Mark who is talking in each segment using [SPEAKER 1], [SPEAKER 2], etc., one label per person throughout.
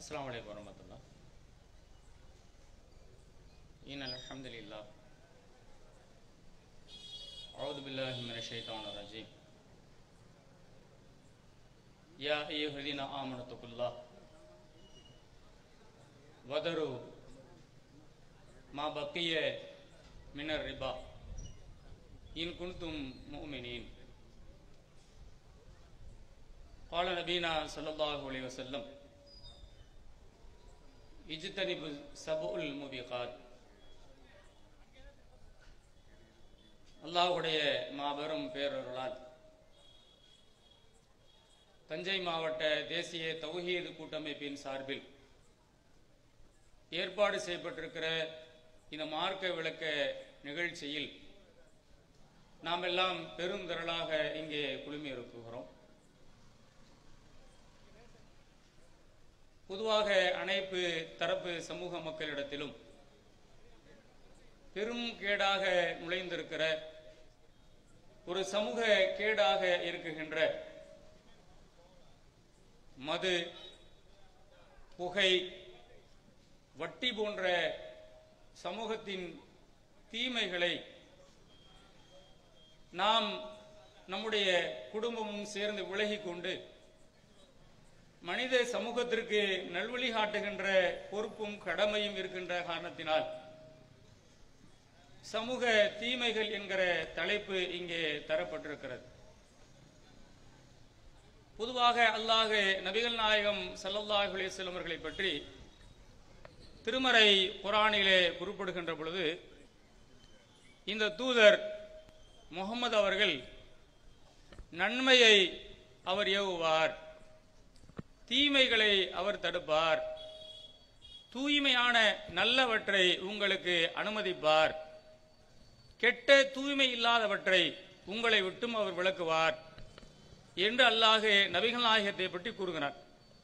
[SPEAKER 1] السلام عليكم ورحمة الله إن الحمد لله أعوذ بالله من الشيطان الرجيم يا أيها الذين آمنوا اتقوا الله وذروا ما بقي من الربا إن كنتم مؤمنين قال نبينا صلى الله عليه وسلم இஜ்தனிபு சபுல் முபிகாத் அல்லாஹ்வுடைய மாபெரும் பேரருளால் தஞ்சை மாவட்ட தேசிய தௌஹீது கூட்டமைப்பின் சார்பில் ஏற்பாடு செய்யப்பட்டிருக்கிற இந்த மார்க்க விளக்க நிகழ்ச்சியில் நாம் எல்லாம் பெருந்திரளாக இங்கே குழுமி இருக்குகிறோம் பொதுவாக அனைத்து தரப்பு சமூக மக்களிடத்திலும் பெரும் கேடாக நுழைந்திருக்கிற ஒரு சமூக கேடாக இருக்குகின்ற மது புகை வட்டி போன்ற சமூகத்தின் தீமைகளை நாம் நம்முடைய குடும்பமும் சேர்ந்து விலகிக் கொண்டு மனித சமூகத்திற்கு நல்வழி காட்டுகின்ற பொறுப்பும் கடமையும் இருக்கின்ற காரணத்தினால் சமூக தீமைகள் என்கிற தலைப்பு இங்கே தரப்பட்டிருக்கிறது பொதுவாக அல்லாஹ் நபிகள் நாயகம் சல்லல்லாஹு அலைஹி அவர்களை பற்றி திருமறை குரானிலே குறிப்பிடுகின்ற பொழுது இந்த தூதர் முகமது அவர்கள் நன்மையை அவர் ஏவுவார் தீமைகளை அவர் தடுப்பார் தூய்மையான நல்லவற்றை உங்களுக்கு அனுமதிப்பார் கெட்ட தூய்மை இல்லாதவற்றை உங்களை விட்டும் அவர் விளக்குவார் என்று அல்லாஹ் நபிகள் நாயகத்தை பற்றி கூறுகிறார்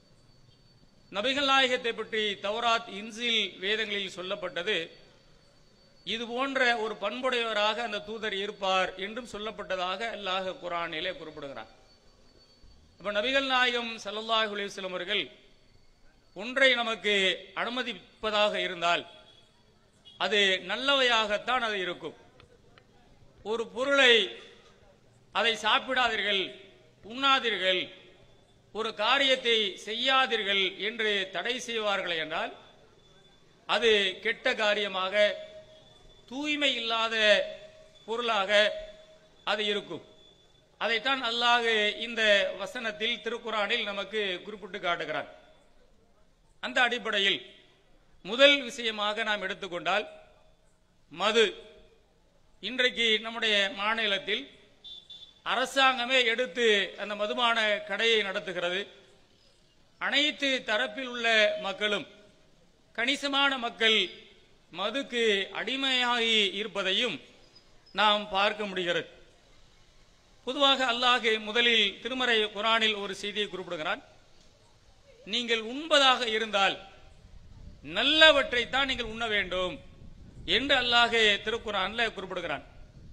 [SPEAKER 1] நபிகள் நாயகத்தை பற்றி தவராத் இன்சில் வேதங்களில் சொல்லப்பட்டது இது போன்ற ஒரு பண்புடையவராக அந்த தூதர் இருப்பார் என்றும் சொல்லப்பட்டதாக அல்லாஹ் குரானிலே குறிப்பிடுகிறார் அப்ப நபிகள் நாயகம் சல்லல்லாஹு அலைஹி அவர்கள் ஒன்றை நமக்கு அனுமதிப்பதாக இருந்தால் அது நல்லவையாகத்தான் அது இருக்கும் ஒரு பொருளை அதை சாப்பிடாதீர்கள் உண்ணாதீர்கள் ஒரு காரியத்தை செய்யாதீர்கள் என்று தடை செய்வார்கள் என்றால் அது கெட்ட காரியமாக தூய்மை இல்லாத பொருளாக அது இருக்கும் அதைத்தான் அல்லாஹ் இந்த வசனத்தில் திருக்குறானில் நமக்கு குறிப்பிட்டு காட்டுகிறான் அந்த அடிப்படையில் முதல் விஷயமாக நாம் எடுத்துக்கொண்டால் மது இன்றைக்கு நம்முடைய மாநிலத்தில் அரசாங்கமே எடுத்து அந்த மதுபான கடையை நடத்துகிறது அனைத்து தரப்பில் உள்ள மக்களும் கணிசமான மக்கள் மதுக்கு அடிமையாகி இருப்பதையும் நாம் பார்க்க முடிகிறது பொதுவாக அல்லாஹ் முதலில் திருமறை குரானில் ஒரு செய்தியை குறிப்பிடுகிறான் நீங்கள் உண்பதாக இருந்தால் நல்லவற்றைத்தான் நீங்கள் உண்ண வேண்டும் என்று அல்லாஹ் திருக்குறான்ல குறிப்பிடுகிறான்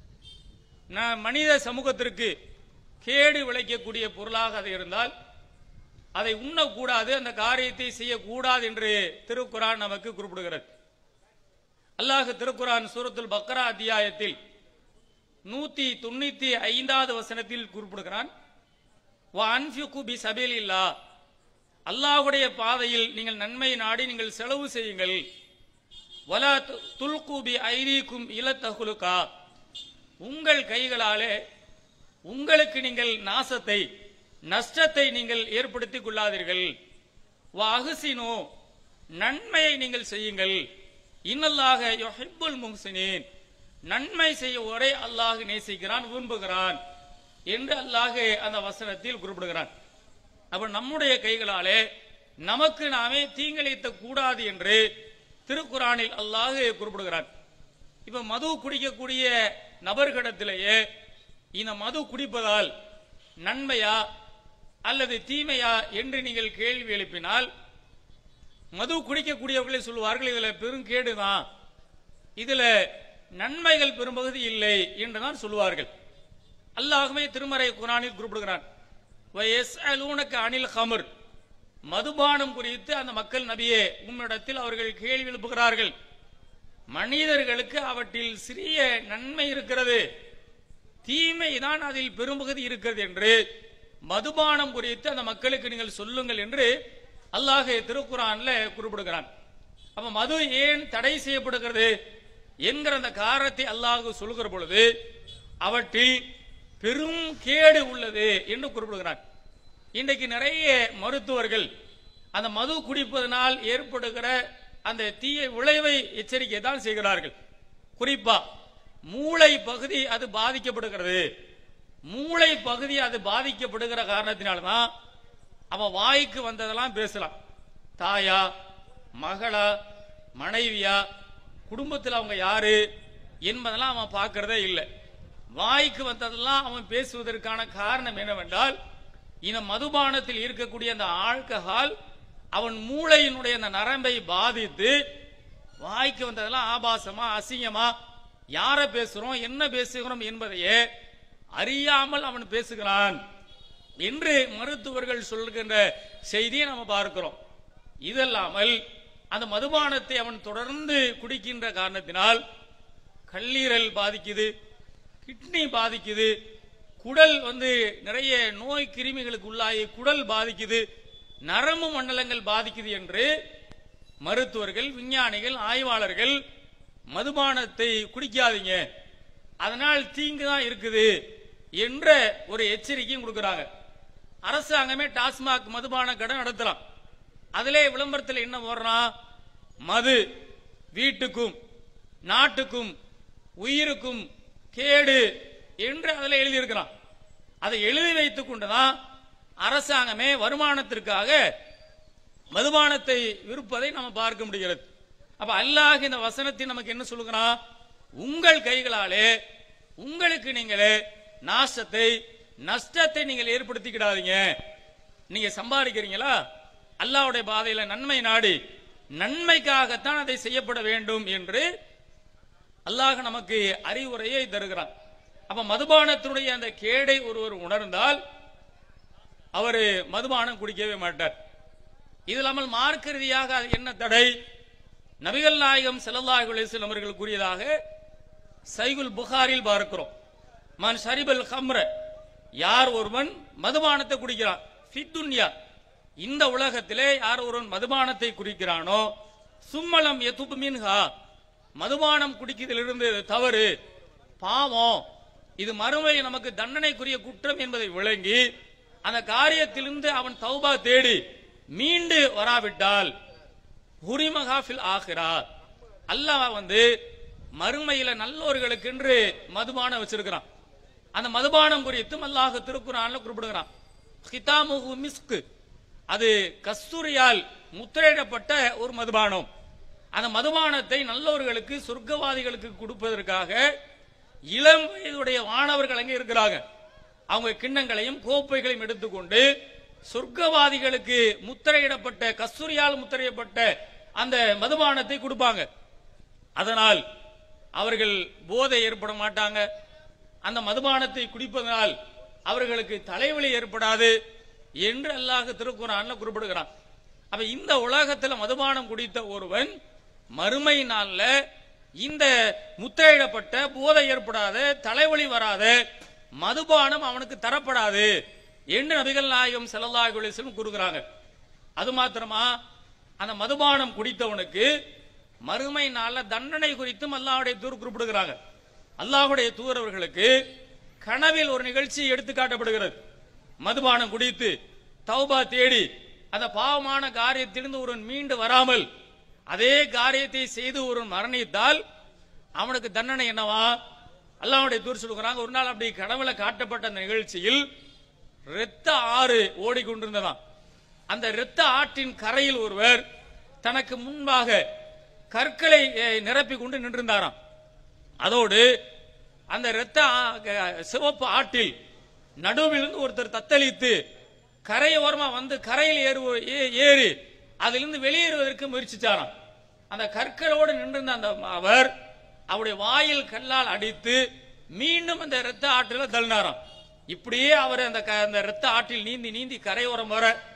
[SPEAKER 1] மனித சமூகத்திற்கு கேடு விளைக்கக்கூடிய பொருளாக அது இருந்தால் அதை உண்ணக்கூடாது அந்த காரியத்தை செய்யக்கூடாது என்று திருக்குறான் நமக்கு குறிப்பிடுகிறது அல்லாஹ் திருக்குறான் சூரத்துல் பக்ரா அத்தியாயத்தில் நூத்தி தொண்ணூத்தி ஐந்தாவது வசனத்தில் குறிப்பிடுகிறான் சபேலில்லா அல்லாஹுடைய பாதையில் நீங்கள் நன்மை நாடி நீங்கள் செலவு செய்யுங்கள் வலா துல்கூபி ஐரீக்கும் இலத்தகுலுக்கா உங்கள் கைகளாலே உங்களுக்கு நீங்கள் நாசத்தை நஷ்டத்தை நீங்கள் ஏற்படுத்திக் கொள்ளாதீர்கள் வாகுசினோ நன்மையை நீங்கள் செய்யுங்கள் இன்னல்லாக யொஹிப்புல் முஹ்சினீன் நன்மை செய்ய ஒரே அல்லாஹ் நேசிக்கிறான் விரும்புகிறான் என்று அல்லாஹ் அந்த வசனத்தில் குறிப்பிடுகிறான் அப்ப நம்முடைய கைகளாலே நமக்கு நாமே தீங்கிழைத்த கூடாது என்று திருக்குறானில் அல்லாஹ் குறிப்பிடுகிறான் இப்ப மது குடிக்கக்கூடிய நபர்களிடத்திலேயே இந்த மது குடிப்பதால் நன்மையா அல்லது தீமையா என்று நீங்கள் கேள்வி எழுப்பினால் மது குடிக்கக்கூடியவர்களே சொல்லுவார்கள் இதுல பெருங்கேடுதான் இதுல நன்மைகள் பெரும்பகுதி இல்லை என்றுதான் சொல்லுவார்கள் அல்லாஹுமே திருமறை குரானில் குறிப்பிடுகிறான் வயஸ்அலூனக அனில் ஹமர் மதுபானம் குறித்து அந்த மக்கள் நபியே உம்மிடத்தில் அவர்கள் கேள்வி எழுப்புகிறார்கள் மனிதர்களுக்கு அவற்றில் சிறிய நன்மை இருக்கிறது தீமை தான் அதில் பெரும்பகுதி இருக்கிறது என்று மதுபானம் குறித்து அந்த மக்களுக்கு நீங்கள் சொல்லுங்கள் என்று அல்லாஹ் திருக்குறான்ல குறிப்பிடுகிறான் அப்ப மது ஏன் தடை செய்யப்படுகிறது என்கிற அந்த காரணத்தை அல்லாஹ் சொல்லுகிற பொழுது அவற்றில் பெரும் கேடு உள்ளது என்று குறிப்பிடுகிறான் இன்றைக்கு நிறைய மருத்துவர்கள் அந்த மது குடிப்பதனால் ஏற்படுகிற அந்த தீய விளைவை எச்சரிக்கை தான் செய்கிறார்கள் குறிப்பா மூளை பகுதி அது பாதிக்கப்படுகிறது மூளை பகுதி அது பாதிக்கப்படுகிற காரணத்தினால்தான் அவன் வாய்க்கு வந்ததெல்லாம் பேசலாம் தாயா மகளா மனைவியா குடும்பத்தில் அவங்க யாரு என்பதெல்லாம் அவன் பார்க்கறதே இல்லை வாய்க்கு வந்ததெல்லாம் அவன் பேசுவதற்கான காரணம் என்னவென்றால் இந்த மதுபானத்தில் இருக்கக்கூடிய அந்த ஆல்கஹால் அவன் மூளையினுடைய அந்த நரம்பை பாதித்து வாய்க்கு வந்ததெல்லாம் ஆபாசமா அசிங்கமா யார பேசுறோம் என்ன பேசுகிறோம் என்பதையே அறியாமல் அவன் பேசுகிறான் என்று மருத்துவர்கள் சொல்கின்ற செய்தியை நம்ம பார்க்கிறோம் இதல்லாமல் அந்த மதுபானத்தை அவன் தொடர்ந்து குடிக்கின்ற காரணத்தினால் கல்லீரல் பாதிக்குது கிட்னி பாதிக்குது குடல் வந்து நிறைய நோய் கிருமிகளுக்கு உள்ளாகி குடல் பாதிக்குது நரம்பு மண்டலங்கள் பாதிக்குது என்று மருத்துவர்கள் விஞ்ஞானிகள் ஆய்வாளர்கள் மதுபானத்தை குடிக்காதீங்க அதனால் தீங்கு தான் இருக்குது என்ற ஒரு எச்சரிக்கையும் கொடுக்கறாங்க அரசாங்கமே டாஸ்மாக் மதுபான கடை நடத்தலாம் அதிலே விளம்பரத்தில் என்ன போடுறான் மது வீட்டுக்கும் நாட்டுக்கும் உயிருக்கும் கேடு என்று அதில் எழுதியிருக்கிறான் அதை எழுதி வைத்துக் கொண்டுதான் அரசாங்கமே வருமானத்திற்காக மதுபானத்தை விற்பதை நம்ம பார்க்க முடிகிறது அப்ப அல்லாஹ் இந்த வசனத்தை நமக்கு என்ன சொல்லுகிறான் உங்கள் கைகளாலே உங்களுக்கு நீங்களே நாசத்தை நஷ்டத்தை நீங்கள் ஏற்படுத்திக்கிடாதீங்க நீங்க சம்பாதிக்கிறீங்களா அல்லாஹ்வுடைய பாதையில நன்மை நாடி நன்மைக்காகத்தான் அதை செய்யப்பட வேண்டும் என்று அல்லாஹ் நமக்கு அறிவுரையை தருகிறான் அப்ப மதுபானத்தினுடைய அந்த கேடை ஒருவர் உணர்ந்தால் அவர் மதுபானம் குடிக்கவே மாட்டார் இது இல்லாமல் மார்க்க ரீதியாக அது என்ன தடை நபிகள் நாயகம் ஸல்லல்லாஹு அலைஹி வஸல்லம் அவர்கள் கூறியதாக சைகுல் புகாரில் பார்க்கிறோம் மன் ஷரிபல் ஹம்ர யார் ஒருவன் மதுபானத்தை குடிக்கிறான் ஃபித்துன்யா இந்த உலகத்திலே யார் ஒருவன் மதுபானத்தை குடிக்கிறானோ சும்மலம் எத்துபு மின்ஹா மதுபானம் குடிக்கிறதிலிருந்து இது தவறு பாவம் இது மறுமை நமக்கு தண்டனைக்குரிய குற்றம் என்பதை விளங்கி அந்த காரியத்திலிருந்து அவன் தௌபா தேடி மீண்டு வராவிட்டால் ஹுரிமகாஃபில் ஆகிறா அல்லாஹ் வந்து மறுமையில நல்லோர்களுக்கென்று மதுபானம் வச்சிருக்கிறான் அந்த மதுபானம் குறித்தும் அல்லாஹ் திருக்குறான்ல குறிப்பிடுகிறான் ஹிதாமுஹு மிஸ்க் அது கஸ்தூரியால் முத்திரையிடப்பட்ட ஒரு மதுபானம் அந்த மதுபானத்தை நல்லவர்களுக்கு சொர்க்கவாதிகளுக்கு கொடுப்பதற்காக இளம் வயதுடைய மாணவர்கள் அங்கே இருக்கிறாங்க அவங்க கிண்ணங்களையும் கோப்பைகளையும் எடுத்துக்கொண்டு சொர்க்கவாதிகளுக்கு முத்திரையிடப்பட்ட கஸ்தூரியால் முத்திரையிடப்பட்ட அந்த மதுபானத்தை கொடுப்பாங்க அதனால் அவர்கள் போதை ஏற்பட மாட்டாங்க அந்த மதுபானத்தை குடிப்பதனால் அவர்களுக்கு தலைவலி ஏற்படாது என்று அல்லாஹ் திருக்குறான்ல குறிப்பிடுகிறான் அப்ப இந்த உலகத்துல மதுபானம் குடித்த ஒருவன் மறுமை நாள்ல இந்த முத்திரையிடப்பட்ட போதை ஏற்படாத தலைவலி வராத மதுபானம் அவனுக்கு தரப்படாது என்று நபிகள் நாயகம் ஸல்லல்லாஹு அலைஹி வஸல்லம் கூறுகிறாங்க அது மாத்திரமா அந்த மதுபானம் குடித்தவனுக்கு மறுமை நாள்ல தண்டனை குறித்தும் அல்லாஹ்வுடைய தூர் குறிப்பிடுகிறாங்க அல்லாஹ்வுடைய தூரவர்களுக்கு கனவில் ஒரு நிகழ்ச்சி எடுத்து காட்டப்படுகிறது மதுபானம் குடித்து தௌபா தேடி அந்த பாவமான காரியத்திலிருந்து ஒருவன் மீண்டு வராமல் அதே காரியத்தை செய்து ஒருவன் மரணித்தால் அவனுக்கு தண்டனை என்னவா அல்லாஹ்வுடைய தூர் சொல்லுகிறாங்க ஒரு நாள் அப்படி கனவுல காட்டப்பட்ட அந்த நிகழ்ச்சியில் இரத்த ஆறு ஓடிக்கொண்டிருந்ததாம் அந்த இரத்த ஆற்றின் கரையில் ஒருவர் தனக்கு முன்பாக கற்களை அஹ், நிரப்பிக் கொண்டு நின்றிருந்தாராம் அதோடு அந்த இரத்த ஆ- க- சிவப்பு ஆற்றில் நடுவிலிருந்து ஒருத்தர் தத்தளித்து கரையோரமா வந்து கரையில் ஏறு ஏ- ஏறி அதிலிருந்து வெளியேறுவதற்கு முயற்சிச்சாராம் அந்த கற்களோடு நின்றிருந்த அந்த அவர் அவருடைய வாயில் கல்லால் அடித்து மீண்டும் அந்த இரத்த ஆற்றில தள்ளினாராம் இப்படியே அவர் அந்த க- அந்த இரத்த ஆற்றில் நீந்தி நீந்தி கரையோரம் வர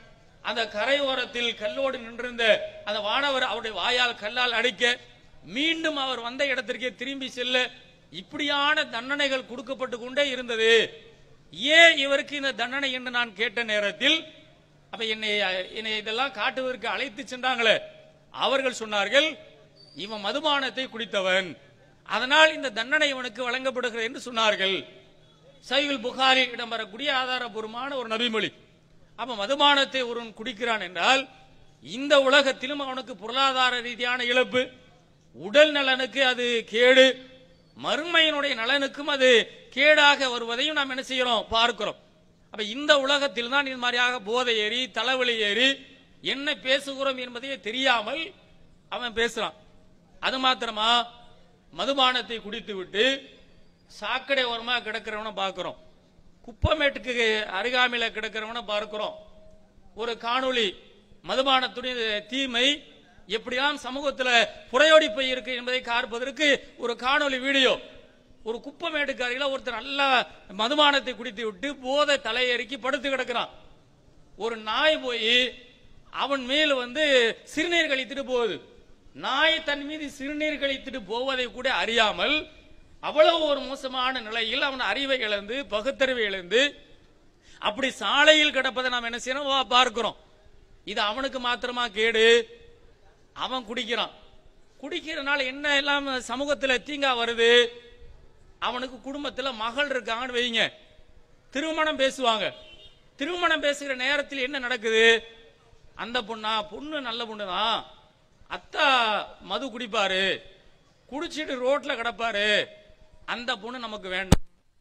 [SPEAKER 1] அந்த கரையோரத்தில் கல்லோடு நின்றிருந்த அந்த வானவர் அவருடைய வாயால் கல்லால் அடிக்க மீண்டும் அவர் வந்த இடத்திற்கே திரும்பி செல்ல இப்படியான தண்டனைகள் கொடுக்கப்பட்டு கொண்டே இருந்தது ஏன் இவருக்கு இந்த தண்டனை என்று நான் கேட்ட நேரத்தில் அப்ப என்னை என்னை இதெல்லாம் காட்டுவதற்கு அழைத்து சென்றாங்களே அவர்கள் சொன்னார்கள் இவன் மதுபானத்தை குடித்தவன் அதனால் இந்த தண்டனை இவனுக்கு வழங்கப்படுகிறது என்று சொன்னார்கள் சைவில் புகாரி இடம்பெறக்கூடிய ஆதாரபூர்வமான ஒரு நபிமொழி அப்ப மதுபானத்தை ஒருவன் குடிக்கிறான் என்றால் இந்த உலகத்திலும் அவனுக்கு பொருளாதார ரீதியான இழப்பு உடல் நலனுக்கு அது கேடு மறுமையினுடைய நலனுக்கும் அது கேடாக வருவதையும் நாம் என்ன செய்கிறோம் பார்க்கிறோம் அப்ப இந்த உலகத்தில் தான் இது மாதிரியாக போதை ஏறி தலைவலி ஏறி என்ன பேசுகிறோம் என்பதையே தெரியாமல் அவன் பேசுறான் அது மாத்திரமா மதுபானத்தை குடித்து விட்டு சாக்கடை ஓரமா கிடக்கிறவன பார்க்கிறோம் குப்பமேட்டுக்கு அருகாமையில கிடக்கிறவன பார்க்கிறோம் ஒரு காணொளி மதுபானத்துடைய தீமை எப்படிலாம் சமூகத்துல புறையோடி போய் இருக்கு என்பதை பார்ப்பதற்கு ஒரு காணொளி வீடியோ ஒரு குப்பமேட்டுக்கு அருகில ஒருத்தர் நல்லா மதுபானத்தை குடித்து விட்டு போதை தலையேறிக்கி படுத்து கிடக்கிறான் ஒரு நாய் போய் அவன் மேல் வந்து சிறுநீர் கழித்துட்டு போகுது நாய் தன் மீது சிறுநீர் கழித்துட்டு போவதை கூட அறியாமல் அவ்வளவு ஒரு மோசமான நிலையில் அவன் அறிவை இழந்து பகுத்தறிவை இழந்து அப்படி சாலையில் கிடப்பதை நாம் என்ன செய்யணும் வா- பார்க்கிறோம் இது அவனுக்கு மாத்திரமா கேடு அவன் குடிக்கிறான் குடிக்கிறனால என்ன எல்லாம் சமூகத்துல தீங்கா வருது அவனுக்கு குடும்பத்துல மகள் இருக்காங்கன்னு வைங்க திருமணம் பேசுவாங்க திருமணம் பேசுகிற நேரத்தில் என்ன நடக்குது அந்த பொண்ணா பொண்ணு நல்ல பொண்ணு தான் அத்தா மது குடிப்பாரு குடிச்சிட்டு ரோட்ல கிடப்பாரு அந்த பொண்ணு நமக்கு வேண்டாம்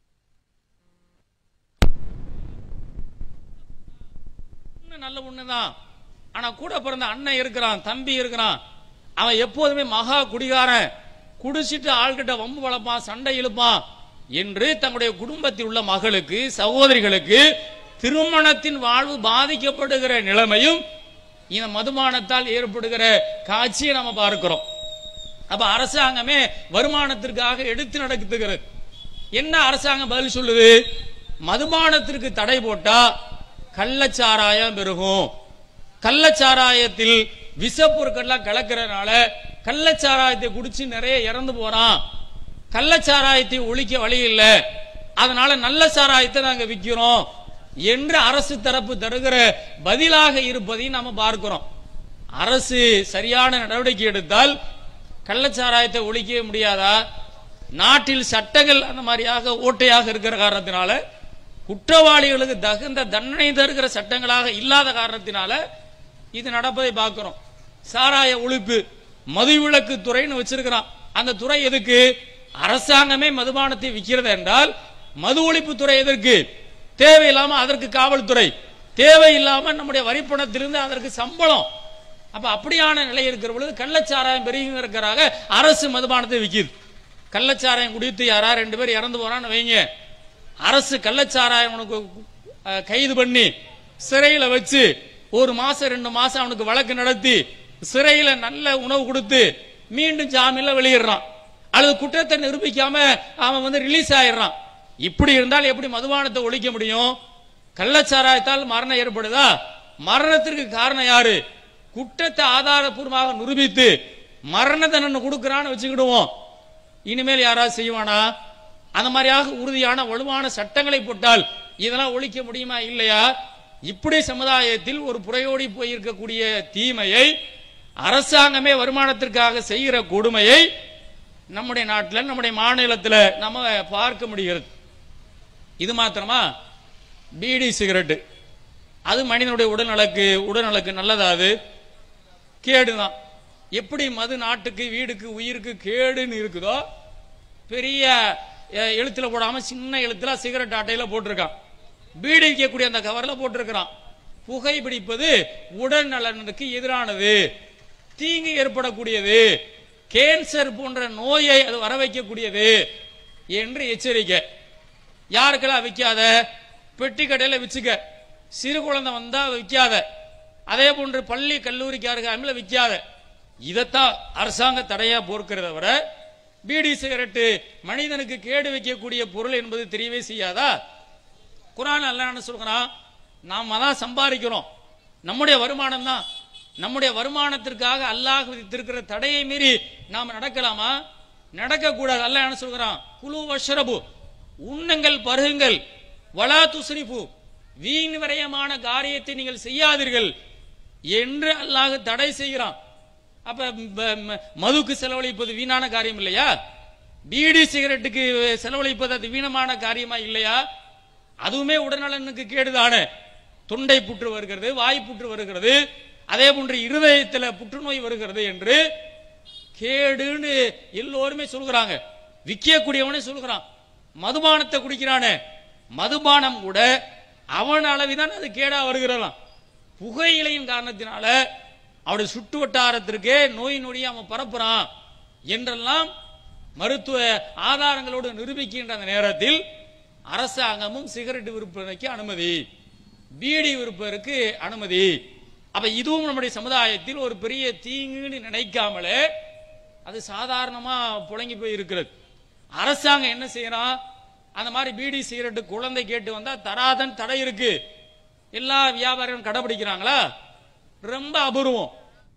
[SPEAKER 1] பொண்ணு நல்ல பொண்ணு தான் ஆனா கூட பிறந்த அண்ணன் இருக்கிறான் தம்பி இருக்கிறான் அவன் எப்போதுமே மகா குடிகாரன் குடிச்சிட்டு ஆள்கிட்ட வம்பு வளர்ப்பான் சண்டை இழுப்பான் என்று தங்களுடைய குடும்பத்தில் உள்ள மகளுக்கு சகோதரிகளுக்கு திருமணத்தின் வாழ்வு பாதிக்கப்படுகிற நிலைமையும் இந்த மதுபானத்தால் ஏற்படுகிற காட்சியை நம்ம பார்க்கிறோம் அப்ப அரசாங்கமே வருமானத்திற்காக எடுத்து நடத்துகிறது என்ன அரசாங்கம் பதில் சொல்லுது மதுபானத்திற்கு தடை போட்டா கள்ளச்சாராயம் பெருகும் கள்ளச்சாராயத்தில் விஷப்பொருட்கள்லாம் கலக்கிறதுனால கள்ளச்சாராயத்தை குடிச்சு நிறைய இறந்து போறான் கள்ளச்சாராயத்தை ஒழிக்க வழி இல்லை அதனால நல்ல சாராயத்தை நாங்க விக்கிறோம் என்று அரசு தரப்பு தருகிற பதிலாக இருப்பதையும் நாம பார்க்கிறோம் அரசு சரியான நடவடிக்கை எடுத்தால் கள்ளச்சாராயத்தை ஒழிக்கவே முடியாதா நாட்டில் சட்டங்கள் அந்த மாதிரியாக ஓட்டையாக இருக்கிற காரணத்தினால குற்றவாளிகளுக்கு தகுந்த தண்டனை தருகிற சட்டங்களாக இல்லாத காரணத்தினால இது நடப்பதை பார்க்கிறோம் சாராய ஒழிப்பு மதுவிலக்கு துறைன்னு வச்சிருக்கிறான் அந்த துறை எதுக்கு அரசாங்கமே மதுபானத்தை விற்கிறது என்றால் மது ஒழிப்பு துறை எதற்கு தேவையில்லாம அதற்கு காவல்துறை தேவையில்லாம நம்முடைய வரிப்பணத்திலிருந்து அதற்கு சம்பளம் அப்ப அப்படியான நிலை இருக்கிற பொழுது கள்ளச்சாராயம் பெருகிறதுக்காக அரசு மதுபானத்தை விற்கிது கள்ளச்சாராயம் குடித்து யாரா ரெண்டு பேர் இறந்து போறான்னு வைங்க அரசு கள்ளச்சாராயம் உனக்கு அஹ், கைது பண்ணி சிறையில வச்சு ஒரு மாசம் ரெண்டு மாசம் அவனுக்கு வழக்கு நடத்தி சிறையில நல்ல உணவு கொடுத்து மீண்டும் ஜாமீன்ல வெளியிடுறான் அல்லது குற்றத்தை நிரூபிக்காம அவன் வந்து ரிலீஸ் ஆயிடுறான் இப்படி இருந்தால் எப்படி மதுபானத்தை ஒழிக்க முடியும் கள்ளச்சாராயத்தால் மரணம் ஏற்படுதா மரணத்திற்கு காரணம் யாரு குற்றத்தை ஆதாரப்பூர்வமாக நிரூபித்து மரண தண்டனை கொடுக்கறான்னு வச்சுக்கிடுவோம் இனிமேல் யாராவது செய்வானா அந்த மாதிரியாக உறுதியான வலுவான சட்டங்களை போட்டால் இதெல்லாம் ஒழிக்க முடியுமா இல்லையா இப்படி சமுதாயத்தில் ஒரு புறையோடி போயிருக்கக்கூடிய தீமையை அரசாங்கமே வருமானத்திற்காக செய்கிற கொடுமையை நம்முடைய நாட்டில் நம்முடைய மாநிலத்தில் நம்ம பார்க்க முடிகிறது இது மாத்திரமா பீடி சிகரெட்டு அது மனிதனுடைய உடல்நலக்கு உடல்நலக்கு நல்லதா அது கேடுதான் எப்படி மது நாட்டுக்கு வீடுக்கு உயிருக்கு கேடுன்னு இருக்குதோ பெரிய அஹ், எழுத்துல போடாம சின்ன எழுத்துல சிகரெட் அட்டையில போட்டிருக்கான் பீடி விற்கக்கூடிய அந்த கவர்ல போட்டிருக்கிறான் புகை பிடிப்பது உடல் நலனுக்கு எதிரானது தீங்கு ஏற்படக்கூடியது கேன்சர் போன்ற நோயை அது வர வைக்கக்கூடியது என்று எச்சரிக்கை யாருக்கெல்லாம் விற்காத பெட்டி கடையில விச்சுக்க சிறு குழந்தை வந்தா விற்காத அதே போன்று பள்ளி கல்லூரிக்காரங்க அமில விற்காத இதைத்தான் அரசாங்க தடையா போர்க்கிறத விட பீடி சிகரெட்டு மனிதனுக்கு கேடு வைக்கக்கூடிய பொருள் என்பது தெரியவே செய்யாதா குரான் அல்லாஹ் என்ன சொல்கிறான் நாம தான் சம்பாதிக்கிறோம் நம்முடைய வருமானம் தான் நம்முடைய வருமானத்திற்காக அல்லாஹ் விதித்திருக்கிற தடையை மீறி நாம் நடக்கலாமா நடக்க கூடாது அல்லாஹ் என்ன சொல்கிறான் குழு வஷ்ரபு உண்ணுங்கள் பருகுங்கள் வலா துஸ்ரிஃபு வீண் விரயமான காரியத்தை நீங்கள் செய்யாதீர்கள் என்று அல்லாஹ் தடை செய்கிறான் அப்ப ப- ம- மதுக்கு செலவழிப்பது வீணான காரியம் இல்லையா பீடி சிகரெட்டுக்கு செலவழிப்பது அது வீணமான காரியமா இல்லையா அதுவுமே உடல்நலனுக்கு கேடுதானே தொண்டை புற்று வருகிறது வாய் புற்று வருகிறது அதே போன்று இருதயத்துல புற்றுநோய் வருகிறது என்று கேடுன்னு எல்லோருமே சொல்கிறாங்க விற்கக்கூடியவனே சொல்கிறான் மதுபானத்தை குடிக்கிறானே மதுபானம் கூட அவன் அளவிதான் அது கேடா வருகிறதாம் புகையிலையின் காரணத்தினால அவருடைய சுட்டு வட்டாரத்திற்கே நோய் நொடியை அவன் பரப்புறான் என்றெல்லாம் மருத்துவ ஆதாரங்களோடு நிரூபிக்கின்ற அந்த நேரத்தில் அரசாங்கமும் சிகரெட் விற்பனைக்கு அனுமதி பீடி விற்பதற்கு அனுமதி அப்ப இதுவும் நம்முடைய சமுதாயத்தில் ஒரு பெரிய தீங்குன்னு நினைக்காமலே அது சாதாரணமா புழங்கி போய் இருக்கிறது அரசாங்கம் என்ன செய்யறான் அந்த மாதிரி பீடி சிகரெட்டு குழந்தை கேட்டு வந்தா தராதன் தடை இருக்கு எல்லா வியாபாரிகளும் கடைபிடிக்கிறாங்களா ரொம்ப அபூர்வம்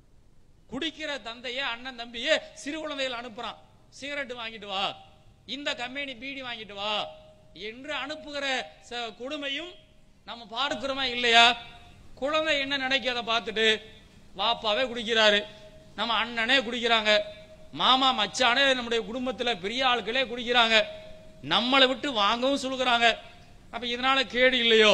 [SPEAKER 1] குடிக்கிற தந்தைய அண்ணன் தம்பிய சிறு குழந்தைகள் அனுப்புறான் சிகரெட் வாங்கிட்டு வா இந்த கம்பெனி பீடி வாங்கிட்டு வா என்று அனுப்புகிற ச- கொடுமையும் நம்ம பார்க்கிறோமா இல்லையா குழந்தை என்ன நினைக்க அதை பார்த்துட்டு வாப்பாவே குடிக்கிறாரு நம்ம அண்ணனே குடிக்கிறாங்க மாமா மச்சானே நம்முடைய குடும்பத்துல பெரிய ஆட்களே குடிக்கிறாங்க நம்மளை விட்டு வாங்கவும் சொல்லுகிறாங்க அப்ப இதனால கேடு இல்லையோ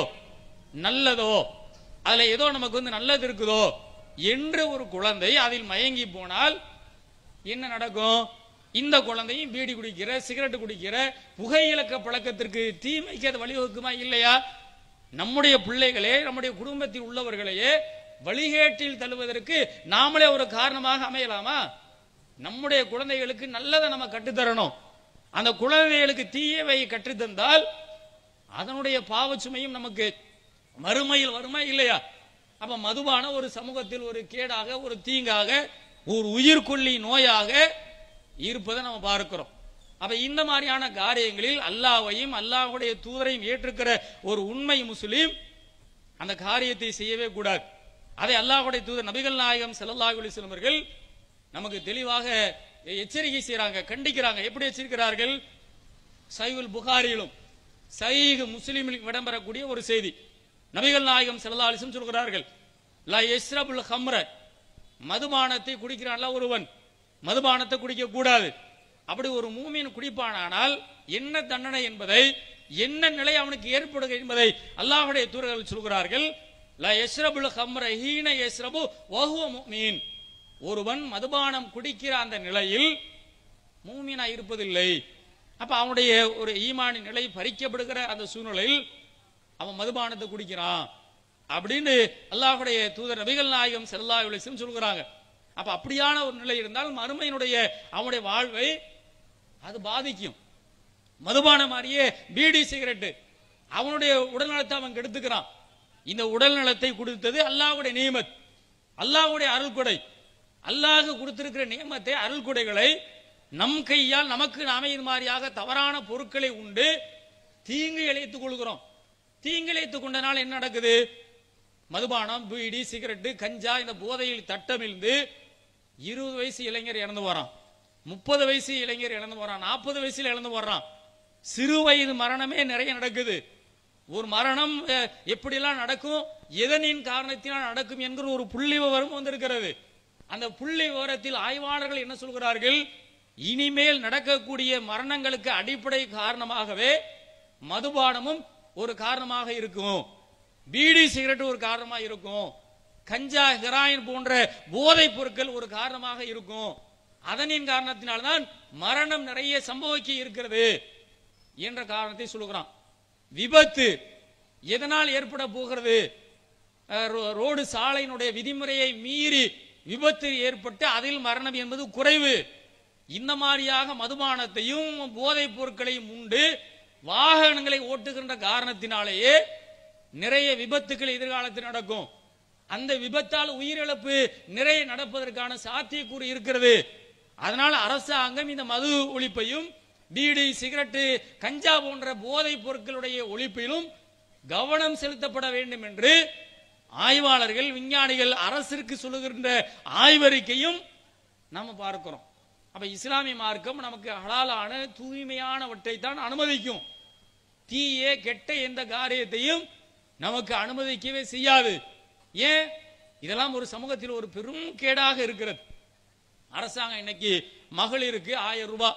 [SPEAKER 1] நல்லதோ அதுல ஏதோ நமக்கு வந்து நல்லது இருக்குதோ என்று ஒரு குழந்தை அதில் மயங்கி போனால் என்ன நடக்கும் இந்த குழந்தையும் பீடி குடிக்கிற சிகரெட் குடிக்கிற புகையிலக்க பழக்கத்திற்கு தீமைக்கு அது வழிவகுக்குமா இல்லையா நம்முடைய பிள்ளைகளே நம்முடைய குடும்பத்தில் உள்ளவர்களையே வழிகேட்டில் தள்ளுவதற்கு நாமளே ஒரு காரணமாக அமையலாமா நம்முடைய குழந்தைகளுக்கு நல்லதை நம்ம கற்றுத்தரணும் அந்த குழந்தைகளுக்கு தீயவை கற்றுத்தந்தால் அதனுடைய பாவச்சுமையும் நமக்கு மறுமையில் வருமா இல்லையா அப்ப மதுபான ஒரு சமூகத்தில் ஒரு கேடாக ஒரு தீங்காக ஒரு உயிர்கொல்லி நோயாக இருப்பதை நம்ம பார்க்கிறோம் அப்ப இந்த மாதிரியான காரியங்களில் அல்லாஹ்வையும் அல்லாஹ்வுடைய தூதரையும் ஏற்றுக்கிற ஒரு உண்மை முஸ்லீம் அந்த காரியத்தை செய்யவே கூடாது அதை அல்லாஹ்வுடைய தூதர் நபிகள் நாயகம் ஸல்லல்லாஹு அலைஹி வஸல்லம் அவர்கள் நமக்கு தெளிவாக எச்சரிக்கை செய்றாங்க கண்டிக்கிறாங்க எப்படி எச்சரிக்கிறார்கள் சைவுல் புகாரியிலும் சைஹ் முஸ்லிமில் இடம்பெறக்கூடிய ஒரு செய்தி நபிகள் நாயகம் ஸல்லல்லாஹு அலைஹி வஸல்லம் சொல்கிறார்கள் லா யஸ்ரபுல் ஹம்ர மதுபானத்தை குடிக்கிறான்ல ஒருவன் மதுபானத்தை குடிக்க கூடாது அப்படி ஒரு மூமின் குடிப்பானானால் என்ன தண்டனை என்பதை என்ன நிலை அவனுக்கு ஏற்படுகிறது என்பதை அல்லாஹ்வுடைய தூதர்கள் சொல்கிறார்கள் லா யஸ்ரபுல் ஹம்ர ஹீன யஸ்ரபு வஹுவ முஃமின் ஒருவன் மதுபானம் குடிக்கிற அந்த நிலையில் மூமினா இருப்பதில்லை அப்ப அவனுடைய ஒரு ஈமானி நிலை பறிக்கப்படுகிற அந்த சூழ்நிலையில் அவன் மதுபானத்தை குடிக்கிறான் அப்படின்னு அல்லாஹ்வுடைய தூதர் நபிகள் நாயகம் ஸல்லல்லாஹு அலைஹி வஸல்லம் சொல்கிறாங்க அப்ப அப்படியான ஒரு நிலை இருந்தால் மறுமையினுடைய அவனுடைய வாழ்வை அது பாதிக்கும் மதுபான மாதிரியே பீடி சிகரெட் அவனுடைய உடல்நலத்தை அவன் கெடுத்துக்கிறான் இந்த உடல் நலத்தை கொடுத்தது அல்லாஹ்வுடைய நியமத் அல்லாஹ்வுடைய அருள்கொடை அல்லாஹ் கொடுத்திருக்கிற நியமத்தை அருள்கொடைகளை நம் கையால் நமக்கு நாமே இது மாதிரியாக தவறான பொருட்களை உண்டு தீங்கு இழைத்துக் கொள்கிறோம் தீங்கு இழைத்துக் கொண்டனால என்ன நடக்குது மதுபானம் பீடி சிகரெட்டு கஞ்சா இந்த போதையில் தட்டமிழ்ந்து இருபது வயசு இளைஞர் இறந்து போறான் முப்பது வயசு இளைஞர் இறந்து போறான் நாற்பது வயசுல இறந்து போறான் சிறு வயது மரணமே நிறைய நடக்குது ஒரு மரணம் அஹ், எப்படியெல்லாம் நடக்கும் எதனின் காரணத்தினால் நடக்கும் என்கிற ஒரு புள்ளி விவரம் வந்திருக்கிறது அந்த புள்ளி விவரத்தில் ஆய்வாளர்கள் என்ன சொல்கிறார்கள் இனிமேல் நடக்கக்கூடிய மரணங்களுக்கு அடிப்படை காரணமாகவே மதுபானமும் ஒரு காரணமாக இருக்கும் பீடி சிகரெட் ஒரு காரணமா இருக்கும் கஞ்சா ஹெராயின் போன்ற போதைப் பொருட்கள் ஒரு காரணமாக இருக்கும் அதனின் காரணத்தினால்தான் மரணம் நிறைய சம்பவிக்க இருக்கிறது என்ற காரணத்தை சொல்லுகிறான் விபத்து எதனால் ஏற்பட போகிறது அஹ், ரோ- ரோடு சாலையினுடைய விதிமுறையை மீறி விபத்து ஏற்பட்டு அதில் மரணம் என்பது குறைவு இந்த மாதிரியாக மதுபானத்தையும் போதைப் பொருட்களையும் உண்டு வாகனங்களை ஓட்டுகின்ற காரணத்தினாலேயே நிறைய விபத்துக்கள் எதிர்காலத்தில் நடக்கும் அந்த விபத்தால் உயிரிழப்பு நிறைய நடப்பதற்கான சாத்தியக்கூறு இருக்கிறது அதனால அரசாங்கம் இந்த மது ஒழிப்பையும் பீடி சிகரெட்டு கஞ்சா போன்ற போதைப் பொருட்களுடைய ஒழிப்பிலும் கவனம் செலுத்தப்பட வேண்டும் என்று ஆய்வாளர்கள் விஞ்ஞானிகள் அரசிற்கு சொல்லுகின்ற ஆய்வறிக்கையும் நாம பார்க்கிறோம் அப்ப இஸ்லாமிய மார்க்கம் நமக்கு ஹலாலான தூய்மையானவற்றை தான் அனுமதிக்கும் தீய கெட்ட எந்த காரியத்தையும் நமக்கு அனுமதிக்கவே செய்யாது ஏன் இதெல்லாம் ஒரு சமூகத்தில் ஒரு பெரும் கேடாக இருக்கிறது அரசாங்கம் இன்னைக்கு மகளிருக்கு ஆயிரம் ரூபாய்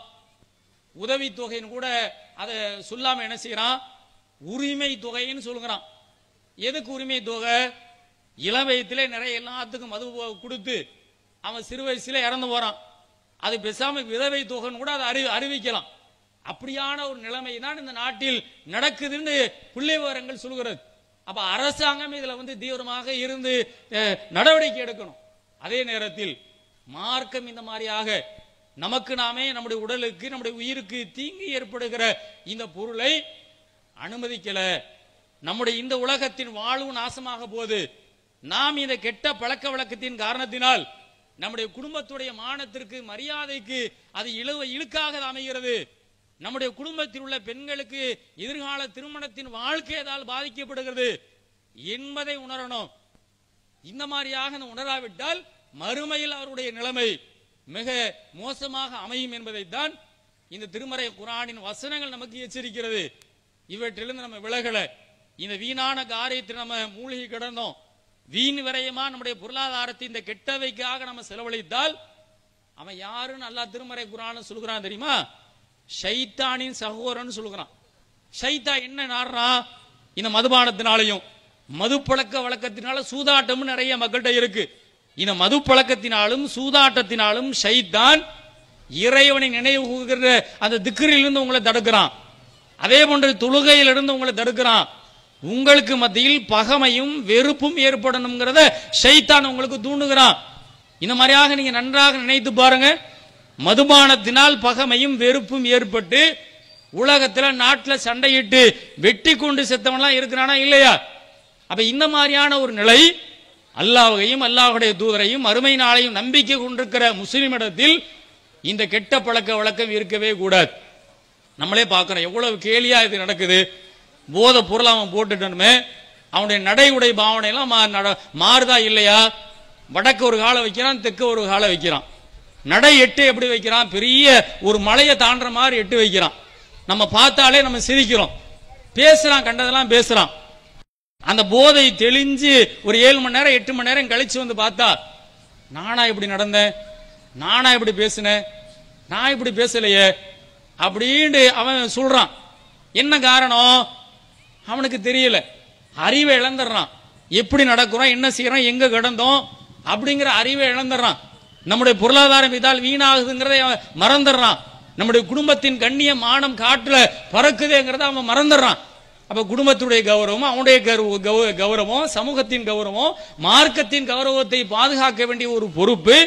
[SPEAKER 1] உதவி தொகைன்னு கூட அதை சொல்லாம என்ன செய்யறான் உரிமை தொகைன்னு சொல்லுகிறான் எதுக்கு உரிமை தொகை இளவயத்திலே நிறைய எல்லாத்துக்கும் மது கொடுத்து அவன் சிறு வயசுல இறந்து போறான் அது பேசாம விதவை தொகைன்னு கூட அதை அறி அறிவிக்கலாம் அப்படியான ஒரு நிலைமை தான் இந்த நாட்டில் நடக்குதுன்னு புள்ளி விவரங்கள் சொல்கிறது அப்ப அரசாங்கம் இதுல வந்து தீவிரமாக இருந்து அஹ், நடவடிக்கை எடுக்கணும் அதே நேரத்தில் மார்க்கம் இந்த மாதிரியாக நமக்கு நாமே நம்முடைய உடலுக்கு நம்முடைய உயிருக்கு தீங்கு ஏற்படுகிற இந்த பொருளை அனுமதிக்கல நம்முடைய இந்த உலகத்தின் வாழ்வு நாசமாக போகுது நாம் இந்த கெட்ட பழக்க வழக்கத்தின் காரணத்தினால் நம்முடைய குடும்பத்துடைய மானத்திற்கு மரியாதைக்கு அது இழுவ இழுக்காக அமைகிறது நம்முடைய குடும்பத்தில் உள்ள பெண்களுக்கு எதிர்கால திருமணத்தின் வாழ்க்கை அதால் பாதிக்கப்படுகிறது என்பதை உணரணும் இந்த மாதிரியாக அந்த உணராவிட்டால் மறுமையில் அவருடைய நிலைமை மிக மோசமாக அமையும் என்பதைத்தான் இந்த திருமறை குரானின் வசனங்கள் நமக்கு எச்சரிக்கிறது இவற்றிலிருந்து நம்ம விலகல இந்த வீணான காரியத்தில் நம்ம மூழ்கி கிடந்தோம் வீண் விரயமா நம்முடைய பொருளாதாரத்தை இந்த கெட்டவைக்காக நம்ம செலவழித்தால் அவன் யாருன்னு அல்லாஹ் திருமறை குரான் சொல்கிறான் தெரியுமா ஷைத்தானின் சகோதரன் சொல்கிறான் ஷைத்தா என்ன நாடுறான் இந்த மதுபானத்தினாலையும் மது பழக்க வழக்கத்தினால சூதாட்டமும் நிறைய மக்கள்கிட்ட இருக்கு இந்த மது பழக்கத்தினாலும் சூதாட்டத்தினாலும் ஷைத்தான் இறைவனை நினைவு கூறுகிற அந்த திக்கிரிலிருந்து உங்களை தடுக்கிறான் அதே போன்று தொழுகையிலிருந்து உங்களை தடுக்கிறான் உங்களுக்கு மத்தியில் பகமையும் வெறுப்பும் ஏற்படணுங்கிறத ஷைத்தான் உங்களுக்கு தூண்டுகிறான் இந்த மாதிரியாக நீங்க நன்றாக நினைத்து பாருங்க மதுபானத்தினால் பகமையும் வெறுப்பும் ஏற்பட்டு உலகத்துல நாட்டுல சண்டையிட்டு வெட்டி கொண்டு செத்தவன்லாம் இருக்கிறானா இல்லையா அப்ப இந்த மாதிரியான ஒரு நிலை அல்லாஹையும் அல்லாஹுடைய தூதரையும் அருமை நாளையும் நம்பிக்கை கொண்டிருக்கிற முஸ்லிமிடத்தில் இந்த கெட்ட பழக்க வழக்கம் இருக்கவே கூடாது நம்மளே பார்க்கிறோம் எவ்வளவு கேலியா இது நடக்குது போதை பொருள் அவன் போட்டுட்டனுமே அவனுடைய நடை உடை பாவனை எல்லாம் மா- நட- மாறுதா இல்லையா வடக்கு ஒரு காலை வைக்கிறான் தெற்கு ஒரு காலை வைக்கிறான் நடை எட்டு எப்படி வைக்கிறான் பெரிய ஒரு மலையை தாண்டுற மாதிரி எட்டு வைக்கிறான் நம்ம பார்த்தாலே நம்ம சிரிக்கிறோம் பேசுறான் கண்டதெல்லாம் பேசுறான் அந்த போதை தெளிஞ்சு ஒரு ஏழு மணி நேரம் எட்டு மணி நேரம் கழிச்சு வந்து பார்த்தா நானா இப்படி நடந்தேன் நானா இப்படி பேசினேன் நான் இப்படி பேசலையே அப்படின்னு அவன் சொல்றான் என்ன காரணம் அவனுக்கு தெரியல அறிவை இழந்துடுறான் எப்படி நடக்கிறோம் என்ன செய்யறோம் எங்க கிடந்தோம் அப்படிங்கிற அறிவை இழந்துடுறான் நம்முடைய பொருளாதாரம் இதால் வீணாகுதுங்கிறதை அவன் மறந்துடுறான் நம்முடைய குடும்பத்தின் கண்ணிய மானம் காட்டுல பறக்குதுங்கிறத அவன் மறந்துடுறான் அப்ப குடும்பத்துடைய கௌரவம் அவனுடைய கௌரவ- கௌ- கௌரவம் சமூகத்தின் கௌரவம் மார்க்கத்தின் கௌரவத்தை பாதுகாக்க வேண்டிய ஒரு பொறுப்பு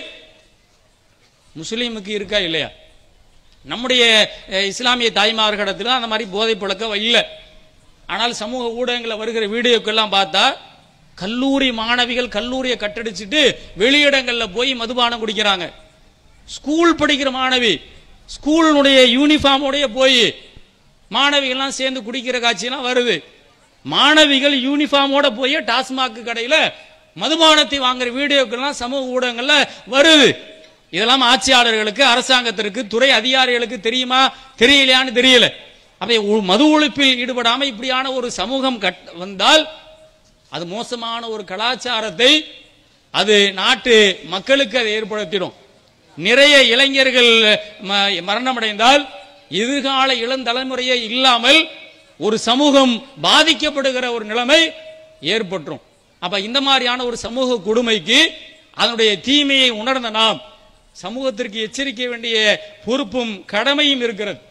[SPEAKER 1] முஸ்லீமுக்கு இருக்கா இல்லையா நம்முடைய அஹ், இஸ்லாமிய தாய்மார்களிடத்துல அந்த மாதிரி போதை பழக்கம் இல்லை ஆனால் சமூக ஊடகங்களில் வருகிற வீடியோக்கெல்லாம் பார்த்தா கல்லூரி மாணவிகள் கல்லூரியை கட்டடிச்சிட்டு வெளியிடங்கள்ல போய் மதுபானம் குடிக்கிறாங்க ஸ்கூல் படிக்கிற மாணவி ஸ்கூலுடைய யூனிஃபார்மோடய போய் மாணவிகள்லாம் சேர்ந்து குடிக்கிற காட்சியெல்லாம் வருது மாணவிகள் யூனிஃபார்மோட போய் டாஸ்மாக் கடையில மதுபானத்தை வாங்குற வீடியோக்கெல்லாம் சமூக ஊடகங்கள்ல வருது இதெல்லாம் ஆட்சியாளர்களுக்கு அரசாங்கத்திற்கு துறை அதிகாரிகளுக்கு தெரியுமா தெரியலையான்னு தெரியல அப்ப உ- மது ஒழிப்பில் ஈடுபடாம இப்படியான ஒரு சமூகம் கட் வந்தால் அது மோசமான ஒரு கலாச்சாரத்தை அது நாட்டு மக்களுக்கு அதை ஏற்படுத்திடும் நிறைய இளைஞர்கள் ம- மரணமடைந்தால் எதிர்கால இளந்தலைமுறையே இல்லாமல் ஒரு சமூகம் பாதிக்கப்படுகிற ஒரு நிலைமை ஏற்பட்டுரும் அப்ப இந்த மாதிரியான ஒரு சமூக கொடுமைக்கு அதனுடைய தீமையை உணர்ந்த நாம் சமூகத்திற்கு எச்சரிக்க வேண்டிய பொறுப்பும் கடமையும் இருக்கிறது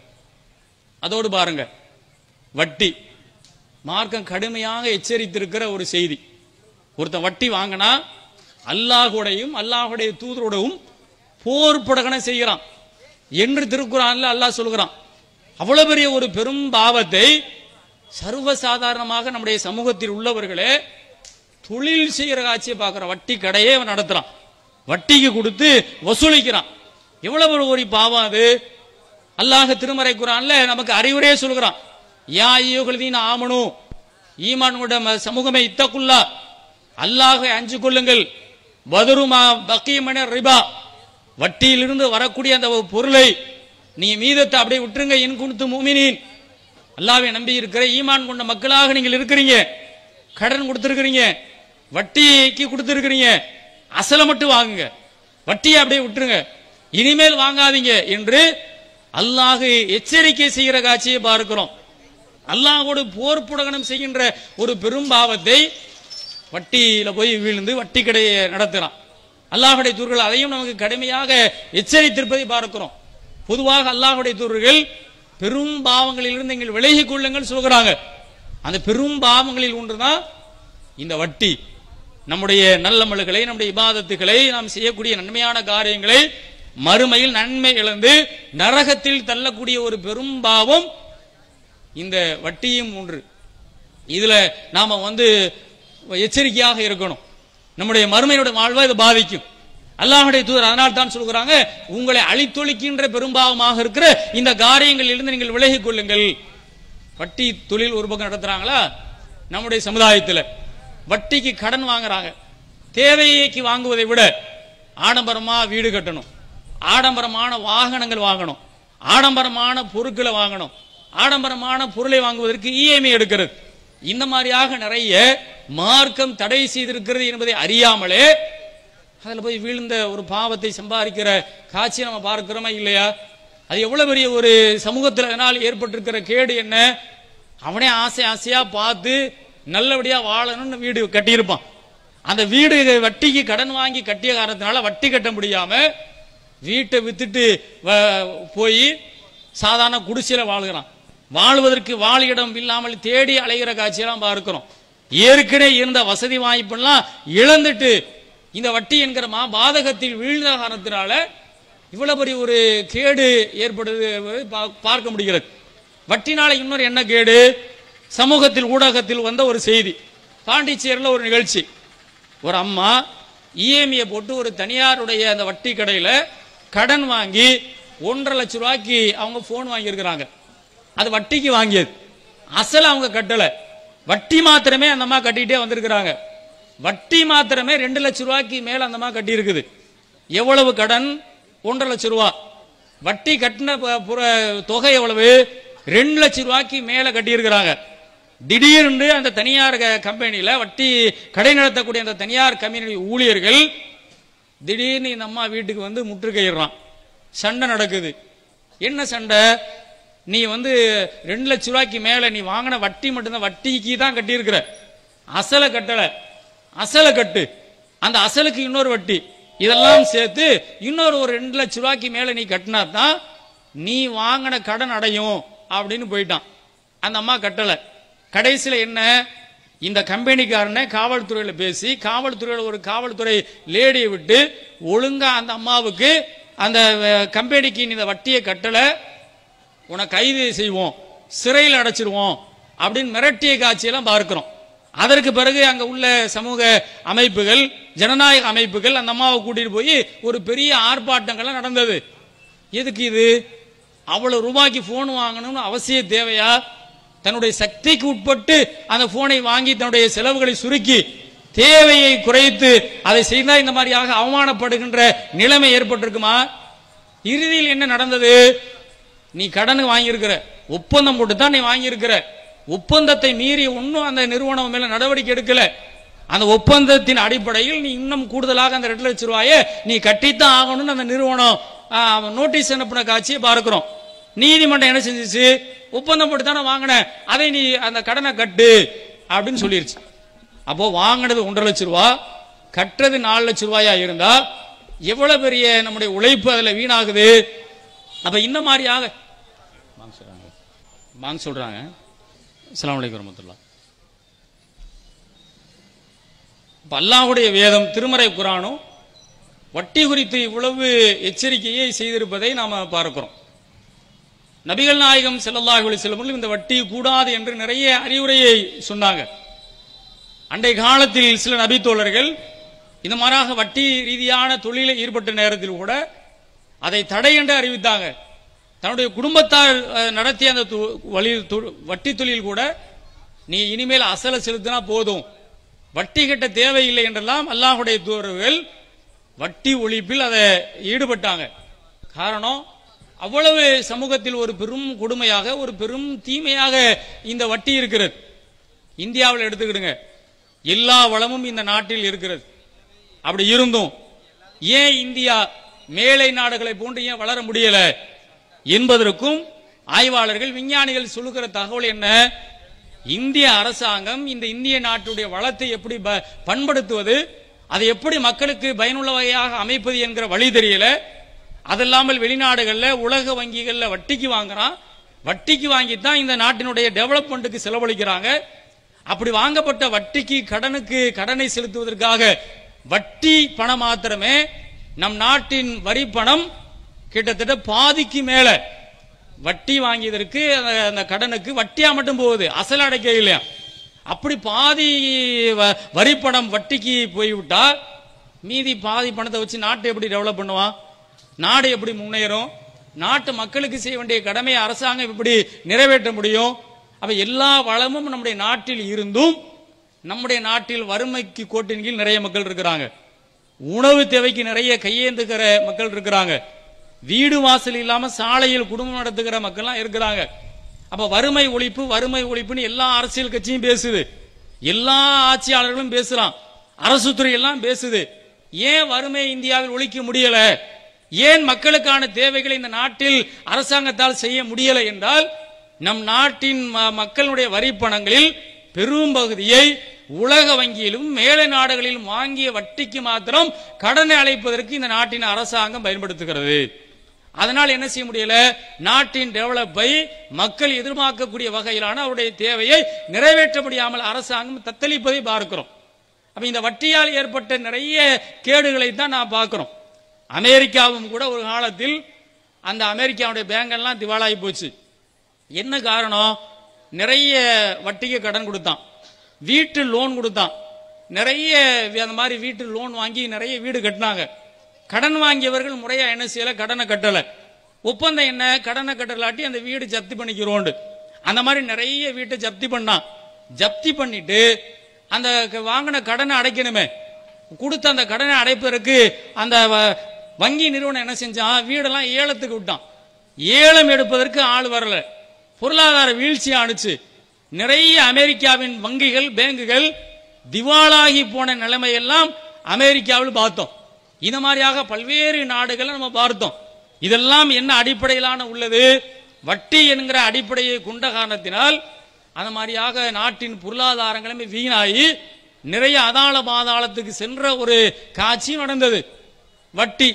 [SPEAKER 1] அதோடு பாருங்க வட்டி மார்க்கம் கடுமையாக எச்சரித்திருக்கிற ஒரு செய்தி ஒருத்தன் வட்டி வாங்கினா அல்லாஹுடையும் அல்லாஹுடைய தூதரோடவும் போர் பிரகடனம் செய்கிறான் என்று திருக்குறான்ல அல்லாஹ் சொல்கிறான் அவ்வளவு பெரிய ஒரு பெரும் பாவத்தை சர்வசாதாரணமாக நம்முடைய சமூகத்தில் உள்ளவர்களே தொழில் செய்கிற காட்சியை பார்க்கிறோம் வட்டி கடையே அவன் நடத்துறான் வட்டிக்கு கொடுத்து வசூலிக்கிறான் எவ்வளவு ஒரு ஒரு பாவம் அது அல்லாஹ் திருமறை குரான்ல நமக்கு அறிவுரையே சொல்கிறான் யா ஐயோகலதீன் ஆமனு ஈமான் சமூகமே இத்தக்குல்லா அல்லாஹை அஞ்சு கொள்ளுங்கள் வதுருமா பக்கியமன ரிபா வட்டியிலிருந்து வரக்கூடிய அந்த பொருளை நீ மீதத்தை அப்படியே விட்டுருங்க என் குடுத்து மூமினின் அல்லாவை நம்பி இருக்கிற ஈமான் கொண்ட மக்களாக நீங்கள் இருக்கிறீங்க கடன் கொடுத்துருக்கிறீங்க வட்டிக்கு கொடுத்துருக்கிறீங்க அசலை மட்டும் வாங்குங்க வட்டியை அப்படியே விட்டுருங்க இனிமேல் வாங்காதீங்க என்று அல்லாஹ் எச்சரிக்கை செய்கிற காட்சியை பார்க்கிறோம் அல்லாஹோடு போர் புடகணம் செய்கின்ற ஒரு பெரும் பாவத்தை வட்டியில போய் விழுந்து வட்டி கடையை நடத்துறான் அல்லாஹுடைய தூர்கள் அதையும் நமக்கு கடுமையாக எச்சரித்திருப்பதை பார்க்கிறோம் பொதுவாக அல்லாஹுடைய தூர்கள் பெரும் பாவங்களிலிருந்து நீங்கள் விலகிக் கொள்ளுங்கள் சொல்கிறாங்க அந்த பெரும் பாவங்களில் ஒன்றுதான் இந்த வட்டி நம்முடைய நல்லமல்களை நம்முடைய இபாதத்துகளை நாம் செய்யக்கூடிய நன்மையான காரியங்களை மறுமையில் நன்மை இழந்து நரகத்தில் தள்ளக்கூடிய ஒரு பெரும் பாவம் இந்த வட்டியும் ஒன்று இதுல நாம வந்து எச்சரிக்கையாக இருக்கணும் நம்முடைய மறுமையோட வாழ்வை இது பாதிக்கும் அல்லாஹுடைய தூதர் அதனால் தான் சொல்கிறாங்க உங்களை அழித்தொழிக்கின்ற பெரும்பாவமாக இருக்கிற இந்த காரியங்களில் இருந்து நீங்கள் விலகிக் கொள்ளுங்கள் வட்டி தொழில் ஒரு பக்கம் நடத்துறாங்களா நம்முடைய சமுதாயத்தில் வட்டிக்கு கடன் வாங்குறாங்க தேவைக்கு வாங்குவதை விட ஆடம்பரமா வீடு கட்டணும் ஆடம்பரமான வாகனங்கள் வாங்கணும் ஆடம்பரமான பொருட்களை வாங்கணும் ஆடம்பரமான பொருளை வாங்குவதற்கு இஎம்ஐ எடுக்கிறது இந்த மாதிரியாக நிறைய மார்க்கம் தடை செய்திருக்கிறது என்பதை அறியாமலே அதில் போய் வீழ்ந்த ஒரு பாவத்தை சம்பாதிக்கிற காட்சியை நம்ம பார்க்கிறோமா இல்லையா அது எவ்வளவு பெரிய ஒரு சமூகத்தில் அதனால் ஏற்பட்டிருக்கிற கேடு என்ன அவனே ஆசை ஆசையா பார்த்து நல்லபடியா வாழணும்னு வீடு கட்டியிருப்பான் அந்த வீடு வட்டிக்கு கடன் வாங்கி கட்டிய காரணத்தினால வட்டி கட்ட முடியாம வீட்டை வித்துட்டு வ- போய் சாதாரண குடிசையில வாழ்கிறான் வாழ்வதற்கு வாழிடம் இல்லாமல் தேடி அலைகிற காட்சியெல்லாம் பார்க்கிறோம் ஏற்கனவே இருந்த வசதி வாய்ப்பெல்லாம் இழந்துட்டு இந்த வட்டி என்கிற மா பாதகத்தில் வீழ்ந்த காரணத்தினால இவ்வளவு பெரிய ஒரு கேடு ஏற்படுது பா- பார்க்க முடிகிறது வட்டினால இன்னொரு என்ன கேடு சமூகத்தில் ஊடகத்தில் வந்த ஒரு செய்தி பாண்டிச்சேரியில் ஒரு நிகழ்ச்சி ஒரு அம்மா இஎம்ஐ போட்டு ஒரு தனியாருடைய அந்த வட்டி கடையில் கடன் வாங்கி ஒன்றரை லட்சம் ரூபாய்க்கு அவங்க ஃபோன் வாங்கியிருக்கிறாங்க அது வட்டிக்கு வாங்கியது அசல் அவங்க கட்டல வட்டி மாத்திரமே அந்த அம்மா கட்டிக்கிட்டே வந்திருக்கிறாங்க வட்டி மாத்திரமே ரெண்டு லட்சம் ரூபாய்க்கு மேல அந்த அம்மா கட்டி இருக்குது எவ்வளவு கடன் ஒன்றரை லட்சம் ரூபா வட்டி கட்டின ப- புற- தொகை எவ்வளவு ரெண்டு லட்சம் ரூபாய்க்கு மேல கட்டியிருக்கிறாங்க திடீர்னு அந்த தனியார் க- கம்பெனியில வட்டி கடை நடத்தக்கூடிய அந்த தனியார் கம்பெனி ஊழியர்கள் திடீர்னு இந்த அம்மா வீட்டுக்கு வந்து முற்றுகையிடுறான் சண்டை நடக்குது என்ன சண்டை நீ வந்து ரெண்டு லட்ச ரூபாய்க்கு மேல நீ வாங்கின வட்டி மட்டும்தான் வட்டிக்கு தான் கட்டியிருக்கிற அசலை கட்டல அசலை கட்டு அந்த அசலுக்கு இன்னொரு வட்டி இதெல்லாம் சேர்த்து இன்னொரு ஒரு ரெண்டு லட்ச ரூபாய்க்கு மேல நீ கட்டினா தான் நீ வாங்கின கடன் அடையும் அப்படின்னு போயிட்டான் அந்த அம்மா கட்டல கடைசியில என்ன இந்த கம்பெனிக்காரனை காவல்துறையில பேசி காவல்துறையில ஒரு காவல்துறை லேடியை விட்டு ஒழுங்கா அந்த அம்மாவுக்கு அந்த அஹ், கம்பெனிக்கு நீ இந்த வட்டியை கட்டல உன்னை கைது செய்வோம் சிறையில் அடைச்சிருவோம் அப்படின்னு மிரட்டிய காட்சியெல்லாம் பார்க்கிறோம் அதற்கு பிறகு அங்க உள்ள சமூக அமைப்புகள் ஜனநாயக அமைப்புகள் அந்த அம்மாவை கூட்டிட்டு போய் ஒரு பெரிய ஆர்ப்பாட்டங்கள்லாம் நடந்தது எதுக்கு இது அவ்வளவு ரூபாய்க்கு போன் வாங்கணும்னு அவசிய தேவையா தன்னுடைய சக்திக்கு உட்பட்டு அந்த போனை வாங்கி தன்னுடைய செலவுகளை சுருக்கி தேவையை குறைத்து அதை செய்தால் இந்த மாதிரியாக அவமானப்படுகின்ற நிலைமை ஏற்பட்டிருக்குமா இறுதியில் என்ன நடந்தது நீ கடன் வாங்கியிருக்கிற ஒப்பந்தம் போட்டு தான் நீ வாங்கியிருக்கிற ஒப்பந்தத்தை மீறி இன்னும் அந்த நிறுவனம் மேல நடவடிக்கை எடுக்கல அந்த ஒப்பந்தத்தின் அடிப்படையில் நீ இன்னும் கூடுதலாக அந்த ரெண்டு லட்சம் ரூபாயை நீ கட்டித்தான் ஆகணும்னு அந்த நிறுவனம் ஆ, நோட்டீஸ் அனுப்பின காட்சியை பார்க்கிறோம் நீதிமன்றம் என்ன செஞ்சுச்சு ஒப்பந்தம் போட்டு தானே வாங்கின அதை நீ அந்த கடனை கட்டு அப்படின்னு சொல்லிருச்சு அப்போ வாங்கினது ஒன்றரை லட்சம் ரூபா கட்டுறது நாலு லட்சம் ரூபாயா இருந்தா எவ்வளவு பெரிய நம்முடைய உழைப்பு அதுல வீணாகுது அப்ப இந்த மாதிரியாக வாங்க சொல்றாங்க வாங்க சொல்றாங்க அஸ்ஸலாமு அலைக்கும் வரமத்துல்லா இப்ப அல்லாஹ்வுடைய வேதம் திருமறை குரானும் வட்டி குறித்து இவ்வளவு எச்சரிக்கையை செய்திருப்பதை நாம பார்க்கிறோம் நபிகள் நாயகம் ஸல்லல்லாஹு அலைஹி வஸல்லம் இந்த வட்டி கூடாது என்று நிறைய அறிவுரையை சொன்னாங்க அண்டை காலத்தில் சில நபித்தோழர்கள் இந்த மாதிரியாக வட்டி ரீதியான தொழிலில் ஈடுபட்ட நேரத்தில் கூட அதை தடை என்று அறிவித்தாங்க தன்னுடைய குடும்பத்தார் அஹ், நடத்திய அந்த தொ- வழி தொ- வட்டி தொழில் கூட நீ இனிமேல் அசலை செலுத்தினா போதும் வட்டி கட்ட தேவையில்லை என்றெல்லாம் அல்லாஹுடைய தூரர்கள் வட்டி ஒழிப்பில் அதை ஈடுபட்டாங்க காரணம் அவ்வளவு சமூகத்தில் ஒரு பெரும் கொடுமையாக ஒரு பெரும் தீமையாக இந்த வட்டி இருக்கிறது இந்தியாவில் எடுத்துக்கிடுங்க எல்லா வளமும் இந்த நாட்டில் இருக்கிறது அப்படி இருந்தும் ஏன் இந்தியா மேலை நாடுகளை போன்று ஏன் வளர முடியல என்பதற்கும் ஆய்வாளர்கள் விஞ்ஞானிகள் சொல்லுகிற தகவல் என்ன இந்திய அரசாங்கம் இந்த இந்திய நாட்டுடைய வளத்தை எப்படி ப- பண்படுத்துவது அதை எப்படி மக்களுக்கு பயனுள்ள வகையாக அமைப்பது என்கிற வழி தெரியல அதல்லாமல் வெளிநாடுகள்ல உலக வங்கிகள்ல வட்டிக்கு வாங்குறான் வட்டிக்கு வாங்கித்தான் இந்த நாட்டினுடைய டெவலப்மெண்ட்டுக்கு செலவழிக்கிறாங்க அப்படி வாங்கப்பட்ட வட்டிக்கு கடனுக்கு கடனை செலுத்துவதற்காக வட்டி பணம் மாத்திரமே நம் நாட்டின் வரி பணம் கிட்டத்தட்ட பாதிக்கு மேல வட்டி வாங்கியதற்கு அந்த- அந்த கடனுக்கு வட்டியா மட்டும் போகுது அசல் அடைக்க இல்லையா அப்படி பாதி வ- வரி பணம் வட்டிக்கு போய்விட்டா மீதி பாதி பணத்தை வச்சு நாட்டை எப்படி டெவலப் பண்ணுவான் நாடு எப்படி முன்னேறும் நாட்டு மக்களுக்கு செய்ய வேண்டிய கடமையை அரசாங்கம் எப்படி நிறைவேற்ற முடியும் அப்ப எல்லா வளமும் நம்முடைய நாட்டில் இருந்தும் நம்முடைய நாட்டில் வறுமைக்கு கோட்டின் கீழ் நிறைய மக்கள் இருக்கிறாங்க உணவு தேவைக்கு நிறைய கையேந்துகிற மக்கள் இருக்கிறாங்க வீடு வாசல் இல்லாம சாலையில் குடும்பம் நடத்துகிற மக்கள்லாம் இருக்கிறாங்க அப்ப வறுமை ஒழிப்பு வறுமை ஒழிப்புன்னு எல்லா அரசியல் கட்சியும் பேசுது எல்லா ஆட்சியாளர்களும் பேசலாம் அரசு துறை எல்லாம் பேசுது ஏன் வறுமை இந்தியாவில் ஒழிக்க முடியல ஏன் மக்களுக்கான தேவைகளை இந்த நாட்டில் அரசாங்கத்தால் செய்ய முடியல என்றால் நம் நாட்டின் ம- மக்களுடைய வரி பணங்களில் பெரும் பகுதியை உலக வங்கியிலும் மேலை நாடுகளிலும் வாங்கிய வட்டிக்கு மாத்திரம் கடனை அழைப்பதற்கு இந்த நாட்டின் அரசாங்கம் பயன்படுத்துகிறது அதனால் என்ன செய்ய முடியல நாட்டின் டெவலப்பை மக்கள் எதிர்பார்க்கக்கூடிய வகையிலான அவருடைய தேவையை நிறைவேற்ற முடியாமல் அரசாங்கம் தத்தளிப்பதை பார்க்கிறோம் அப்ப இந்த வட்டியால் ஏற்பட்ட நிறைய கேடுகளை தான் நான் பார்க்கிறோம் அமெரிக்காவும் கூட ஒரு காலத்தில் அந்த அமெரிக்காவுடைய பேங்கெல்லாம் திவாலாகி போச்சு என்ன காரணம் நிறைய வட்டிக்கு கடன் கொடுத்தான் வீட்டு லோன் கொடுத்தான் நிறைய வி- அந்த மாதிரி வீட்டு லோன் வாங்கி நிறைய வீடு கட்டினாங்க கடன் வாங்கியவர்கள் முறையா என்ன செய்யல கடனை கட்டல ஒப்பந்தம் என்ன கடனை கட்டலாட்டி அந்த வீடு ஜப்தி பண்ணிக்கிறோண்டு அந்த மாதிரி நிறைய வீட்டை ஜப்தி பண்ணான் ஜப்தி பண்ணிட்டு அந்த க- வாங்கின கடனை அடைக்கணுமே கொடுத்த அந்த கடனை அடைப்பதற்கு அந்த வ- வங்கி நிறுவனம் என்ன செஞ்சான் வீடெல்லாம் ஏலத்துக்கு விட்டான் ஏலம் எடுப்பதற்கு ஆள் வரல பொருளாதார வீழ்ச்சி ஆணுச்சு நிறைய அமெரிக்காவின் வங்கிகள் பேங்குகள் திவாலாகி போன நிலைமையெல்லாம் அமெரிக்காவில் பார்த்தோம் இந்த மாதிரியாக பல்வேறு நாடுகளை நம்ம பார்த்தோம் இதெல்லாம் என்ன அடிப்படையிலான உள்ளது வட்டி என்கிற அடிப்படையை கொண்ட காரணத்தினால் அந்த மாதிரியாக நாட்டின் பொருளாதாரங்களுமே வீணாகி நிறைய அதாள பாதாளத்துக்கு சென்ற ஒரு காட்சியும் நடந்தது வட்டி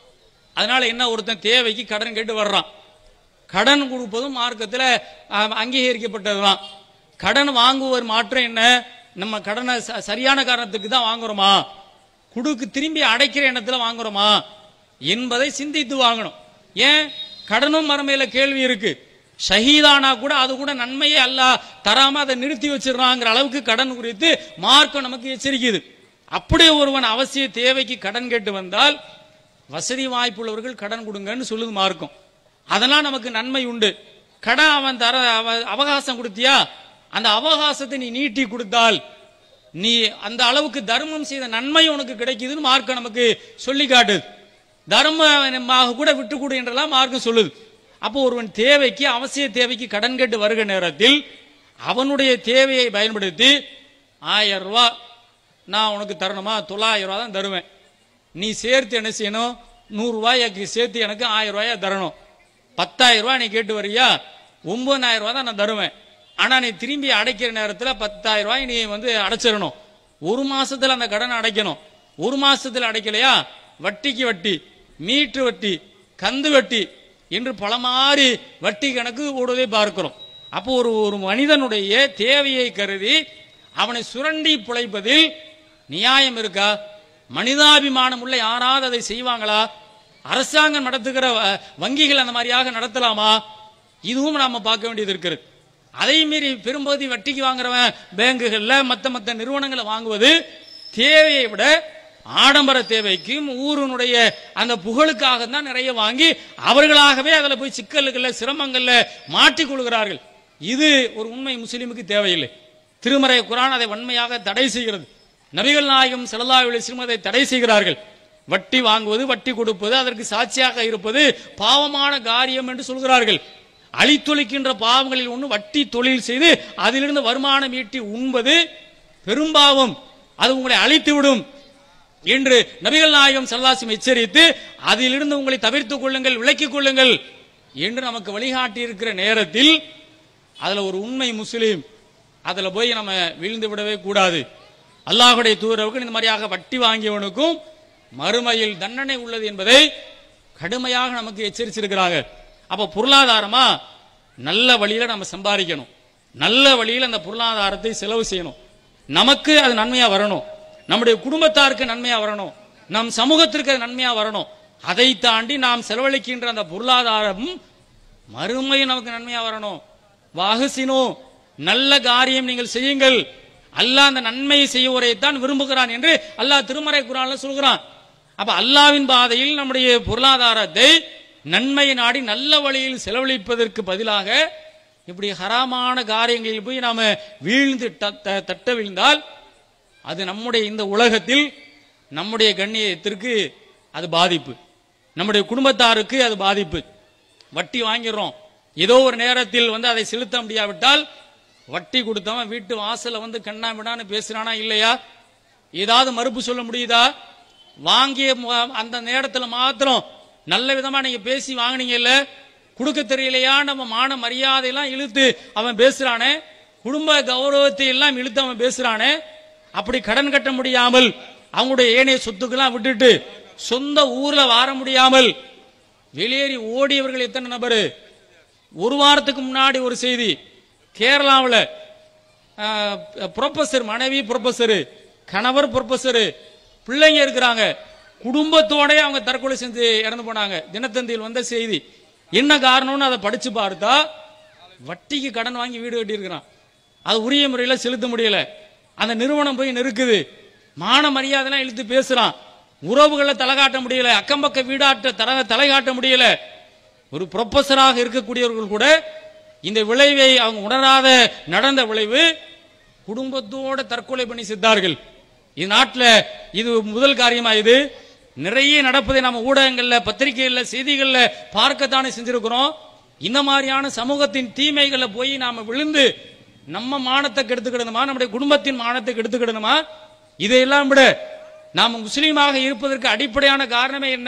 [SPEAKER 1] அதனால என்ன ஒருத்தன் தேவைக்கு கடன் கேட்டு வர்றான் கடன் கொடுப்பதும் மார்க்கத்தில் அங்கீகரிக்கப்பட்டதுதான் கடன் வாங்குவர் மாற்றம் என்ன நம்ம கடனை ச- சரியான காரணத்துக்கு தான் வாங்குறோமா குடுக்கு திரும்பி அடைக்கிற எண்ணத்துல வாங்குறோமா என்பதை சிந்தித்து வாங்கணும் ஏன் கடனும் மறுமையில கேள்வி இருக்கு ஷஹீதானா கூட அது கூட நன்மையே அல்ல தராம அதை நிறுத்தி வச்சிடறாங்கிற அளவுக்கு கடன் குறித்து மார்க்கம் நமக்கு எச்சரிக்குது அப்படி ஒருவன் அவசிய தேவைக்கு கடன் கேட்டு வந்தால் வசதி வாய்ப்புள்ளவர்கள் கடன் கொடுங்கன்னு சொல்லுது மார்க்கம் அதெல்லாம் நமக்கு நன்மை உண்டு கடன் அவன் தர அவ- அவகாசம் கொடுத்தியா அந்த அவகாசத்தை நீ நீட்டி கொடுத்தால் நீ அந்த அளவுக்கு தர்மம் செய்த நன்மை உனக்கு கிடைக்குதுன்னு மார்க்கம் நமக்கு சொல்லி காட்டுது தர்மமாக கூட விட்டு கொடு என்றெல்லாம் மார்க்கம் சொல்லுது அப்போ ஒருவன் தேவைக்கு அவசிய தேவைக்கு கடன் கேட்டு வருகிற நேரத்தில் அவனுடைய தேவையை பயன்படுத்தி ஆயிரம் ரூபாய் நான் உனக்கு தரணுமா தொள்ளாயிரம் ரூபா தான் தருவேன் நீ சேர்த்து என்ன செய்யணும் நூறு ரூபாய்க்கு சேர்த்து எனக்கு ஆயிரம் ரூபாயா தரணும் பத்தாயிரம் ரூபாய் நீ கேட்டு வரியா ஒன்பதாயிரம் ரூபாய் தான் நான் தருவேன் ஆனா நீ திரும்பி அடைக்கிற நேரத்துல பத்தாயிரம் ரூபாய் நீ வந்து அடைச்சிடணும் ஒரு மாசத்துல அந்த கடனை அடைக்கணும் ஒரு மாசத்துல அடைக்கலையா வட்டிக்கு வட்டி மீட்டு வட்டி கந்து வட்டி என்று பலமாறி வட்டி கணக்கு ஓடுவதை பார்க்கிறோம் அப்போ ஒரு ஒரு மனிதனுடைய தேவையை கருதி அவனை சுரண்டி பிழைப்பதில் நியாயம் இருக்கா மனிதாபிமானம் உள்ள யாராவது அதை செய்வாங்களா அரசாங்கம் நடத்துகிற வ- வங்கிகள் அந்த மாதிரியாக நடத்தலாமா இதுவும் நாம பார்க்க வேண்டியது இருக்கிறது அதை மீறி பெரும்பகுதி வட்டிக்கு வாங்குறவன் பேங்குகள்ல மத்த மத்த நிறுவனங்களை வாங்குவது தேவையை விட ஆடம்பர தேவைக்கும் ஊரினுடைய அந்த புகழுக்காக தான் நிறைய வாங்கி அவர்களாகவே அதில் போய் சிக்கல்கள்ல சிரமங்கள்ல மாட்டிக் கொள்கிறார்கள் இது ஒரு உண்மை முஸ்லிமுக்கு தேவையில்லை திருமறை குரான் அதை வன்மையாக தடை செய்கிறது நபிகள் நாயகம் ஸல்லல்லாஹு அலைஹி வஸல்லம் அதை தடை செய்கிறார்கள் வட்டி வாங்குவது வட்டி கொடுப்பது அதற்கு சாட்சியாக இருப்பது பாவமான காரியம் என்று சொல்கிறார்கள் அழித்தொழிக்கின்ற பாவங்களில் ஒன்று வட்டி தொழில் செய்து அதிலிருந்து வருமானம் ஈட்டி உண்பது பெரும்பாவம் அது உங்களை அழித்து விடும் என்று நபிகள் நாயகம் சல்லாசிம் எச்சரித்து அதிலிருந்து உங்களை தவிர்த்துக் கொள்ளுங்கள் விலக்கிக் கொள்ளுங்கள் என்று நமக்கு வழிகாட்டி இருக்கிற நேரத்தில் அதுல ஒரு உண்மை முஸ்லீம் அதுல போய் நம்ம வீழ்ந்து விடவே கூடாது அல்லாஹுடைய தூதரவுக்கு இந்த மாதிரியாக வட்டி வாங்கியவனுக்கும் மறுமையில் தண்டனை உள்ளது என்பதை கடுமையாக நமக்கு எச்சரிச்சிருக்கிறாங்க அப்ப பொருளாதாரமா நல்ல வழியில நம்ம சம்பாதிக்கணும் நல்ல வழியில் அந்த பொருளாதாரத்தை செலவு செய்யணும் நமக்கு அது நன்மையா வரணும் நம்முடைய குடும்பத்தாருக்கு நன்மையா வரணும் நம் சமூகத்திற்கு அது நன்மையா வரணும் அதை தாண்டி நாம் செலவழிக்கின்ற அந்த பொருளாதாரம் மறுமை நமக்கு நன்மையா வரணும் வாகுசினோ நல்ல காரியம் நீங்கள் செய்யுங்கள் அல்லாஹ் அந்த நன்மையை செய்யவரைத்தான் விரும்புகிறான் என்று அல்லாஹ் திருமறை குரான்ல சொல்கிறான் அப்ப அல்லாவின் பாதையில் நம்முடைய பொருளாதாரத்தை நன்மை நாடி நல்ல வழியில் செலவழிப்பதற்கு பதிலாக இப்படி ஹராமான காரியங்களில் போய் நாம வீழ்ந்து த- த- தட்ட வீழ்ந்தால் அது நம்முடைய இந்த உலகத்தில் நம்முடைய கண்ணியத்திற்கு அது பாதிப்பு நம்முடைய குடும்பத்தாருக்கு அது பாதிப்பு வட்டி வாங்கிடுறோம் ஏதோ ஒரு நேரத்தில் வந்து அதை செலுத்த முடியாவிட்டால் வட்டி கொடுத்தவன் வீட்டு வாசல்ல வந்து கண்ணா விடான்னு பேசுறானா இல்லையா ஏதாவது மறுப்பு சொல்ல முடியுதா வாங்கிய மு- அந்த நேரத்துல மாத்திரம் நல்ல விதமா நீங்க பேசி வாங்குனீங்கல்ல கொடுக்க தெரியலையா நம்ம மான மரியாதையெல்லாம் இழுத்து அவன் பேசுறானே குடும்ப கௌரவத்தை எல்லாம் இழுத்து அவன் பேசுறானே அப்படி கடன் கட்ட முடியாமல் அவங்களுடைய ஏனைய சொத்துக்கெல்லாம் விட்டுட்டு சொந்த ஊர்ல வார முடியாமல் வெளியேறி ஓடியவர்கள் எத்தனை நபரு ஒரு வாரத்துக்கு முன்னாடி ஒரு செய்தி கேரளாவில் ப்ரொஃபசர் மனைவி ப்ரொஃபசர் கணவர் ப்ரொஃபசர் பிள்ளைங்க இருக்கிறாங்க குடும்பத்தோட அவங்க தற்கொலை செஞ்சு இறந்து போனாங்க தினத்தந்தியில் வந்த செய்தி என்ன காரணம்னு அதை படிச்சு பார்த்தா வட்டிக்கு கடன் வாங்கி வீடு கட்டியிருக்கிறான் அது உரிய முறையில் செலுத்த முடியல அந்த நிறுவனம் போய் நெருக்குது மான மரியாதைலாம் இழுத்து பேசுறான் உறவுகளை தலை காட்ட முடியல அக்கம் பக்க வீடாட்ட தலை தலை காட்ட முடியல ஒரு ப்ரொஃபஸராக இருக்கக்கூடியவர்கள் கூட இந்த விளைவை அவங்க உணராத நடந்த விளைவு குடும்பத்தோட தற்கொலை பண்ணி செத்தார்கள் இது நாட்டில் இது முதல் காரியமா இது நிறைய நடப்பதை நம்ம ஊடகங்கள்ல பத்திரிகைகள்ல செய்திகள்ல பார்க்கத்தானே செஞ்சிருக்கிறோம் இந்த மாதிரியான சமூகத்தின் தீமைகளை போய் நாம விழுந்து நம்ம மானத்தை கெடுத்துக்கிடணுமா நம்முடைய குடும்பத்தின் மானத்தை கெடுத்துக்கிடணுமா இதையெல்லாம் விட நாம் முஸ்லீமாக இருப்பதற்கு அடிப்படையான காரணமே என்ன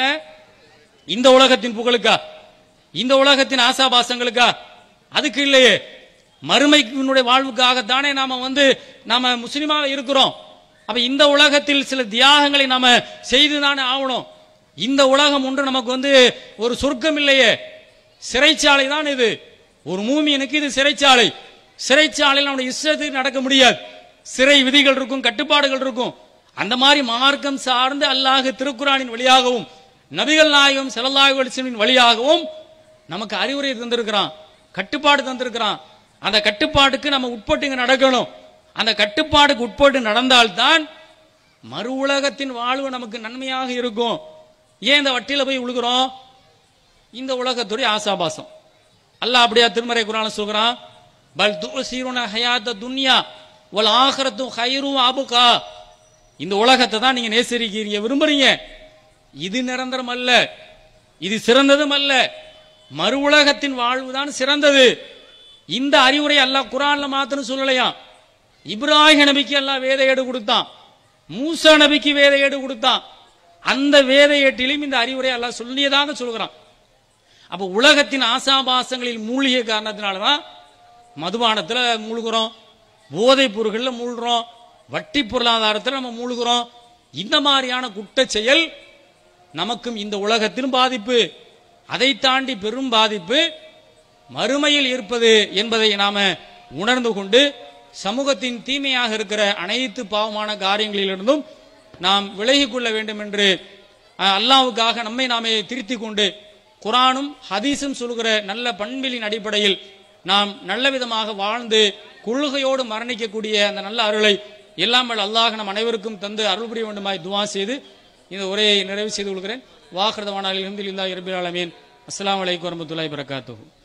[SPEAKER 1] இந்த உலகத்தின் புகழுக்கா இந்த உலகத்தின் ஆசாபாசங்களுக்கா அதுக்கு இல்லையே மறுமையினுடைய வாழ்வுக்காகத்தானே நாம வந்து நாம முஸ்லிமாக இருக்கிறோம் அப்ப இந்த உலகத்தில் சில தியாகங்களை நாம செய்துதானே ஆகணும் இந்த உலகம் ஒன்று நமக்கு வந்து ஒரு சொர்க்கம் இல்லையே சிறைச்சாலை தான் இது ஒரு மூமியனுக்கு இது சிறைச்சாலை சிறைச்சாலையில் நம்முடைய இஷ்டத்துக்கு நடக்க முடியாது சிறை விதிகள் இருக்கும் கட்டுப்பாடுகள் இருக்கும் அந்த மாதிரி மார்க்கம் சார்ந்து அல்லாஹ் திருக்குறானின் வழியாகவும் நபிகள் நாயகம் ஸல்லல்லாஹு அலைஹி வஸல்லம் வழியாகவும் நமக்கு அறிவுரை தந்திருக்கிறான் கட்டுப்பாடு தந்திருக்கிறான் அந்த கட்டுப்பாட்டுக்கு நம்ம உட்பட்டு இங்க நடக்கணும் அந்த கட்டுப்பாடுக்கு உட்பட்டு நடந்தால்தான் மறு உலகத்தின் வாழ்வு நமக்கு நன்மையாக இருக்கும் ஏன் இந்த வட்டியில போய் விழுகிறோம் இந்த உலகத்துடைய ஆசாபாசம் அல்லாஹ் அப்படியா திருமறை குரான சொல்கிறான் பல் துசீருன ஹயாத்த துன்யா வல் ஆஹரத்து ஹைரு அபுகா இந்த உலகத்தை தான் நீங்க நேசரிக்கிறீங்க விரும்புறீங்க இது நிரந்தரம் அல்ல இது சிறந்ததும் அல்ல மறு உலகத்தின் வாழ்வு தான் சிறந்தது இந்த அறிவுரை அல்லாஹ் குரான்ல மாத்திரம் சொல்லலையாம் இப்ராஹிம் நபிக்கு அல்லாஹ் வேத ஏடு கொடுத்தான் மூசா நபிக்கு வேத ஏடு கொடுத்தான் அந்த வேத ஏட்டிலும் இந்த அறிவுரை அல்லாஹ் சொல்லியதாக சொல்கிறான் அப்ப உலகத்தின் ஆசாபாசங்களில் மூழ்கிய காரணத்தினாலதான் மதுபானத்துல மூழ்கிறோம் போதைப் பொருள்கள்ல மூழ்கிறோம் வட்டி பொருளாதாரத்தில் நம்ம மூழ்கிறோம் இந்த மாதிரியான குற்றச் செயல் நமக்கும் இந்த உலகத்திலும் பாதிப்பு அதை தாண்டி பெரும் பாதிப்பு மறுமையில் இருப்பது என்பதை நாம உணர்ந்து கொண்டு சமூகத்தின் தீமையாக இருக்கிற அனைத்து பாவமான காரியங்களிலிருந்தும் நாம் விலகிக் கொள்ள வேண்டும் என்று அஹ், அல்லாஹ்வுக்காக நம்மை நாமே திருத்திக் கொண்டு குரானும் ஹதீஸும் சொல்கிற நல்ல பண்பிலின் அடிப்படையில் நாம் நல்ல விதமாக வாழ்ந்து கொள்கையோடு மரணிக்கக்கூடிய அந்த நல்ல அருளை எல்லாம் வல்ல அல்லாஹ் நம் அனைவருக்கும் தந்து அருள் புரிய வேண்டுமாய் துவா செய்து இந்த உரையை நிறைவு செய்து கொள்கிறேன் வாஹ்ரதவானாலில் இருந்து இல்லா இரபில் ஆலமீன் அஸ்ஸலாமு அலைக்கும் வரமத்துல்லாஹி வரகாத்துஹு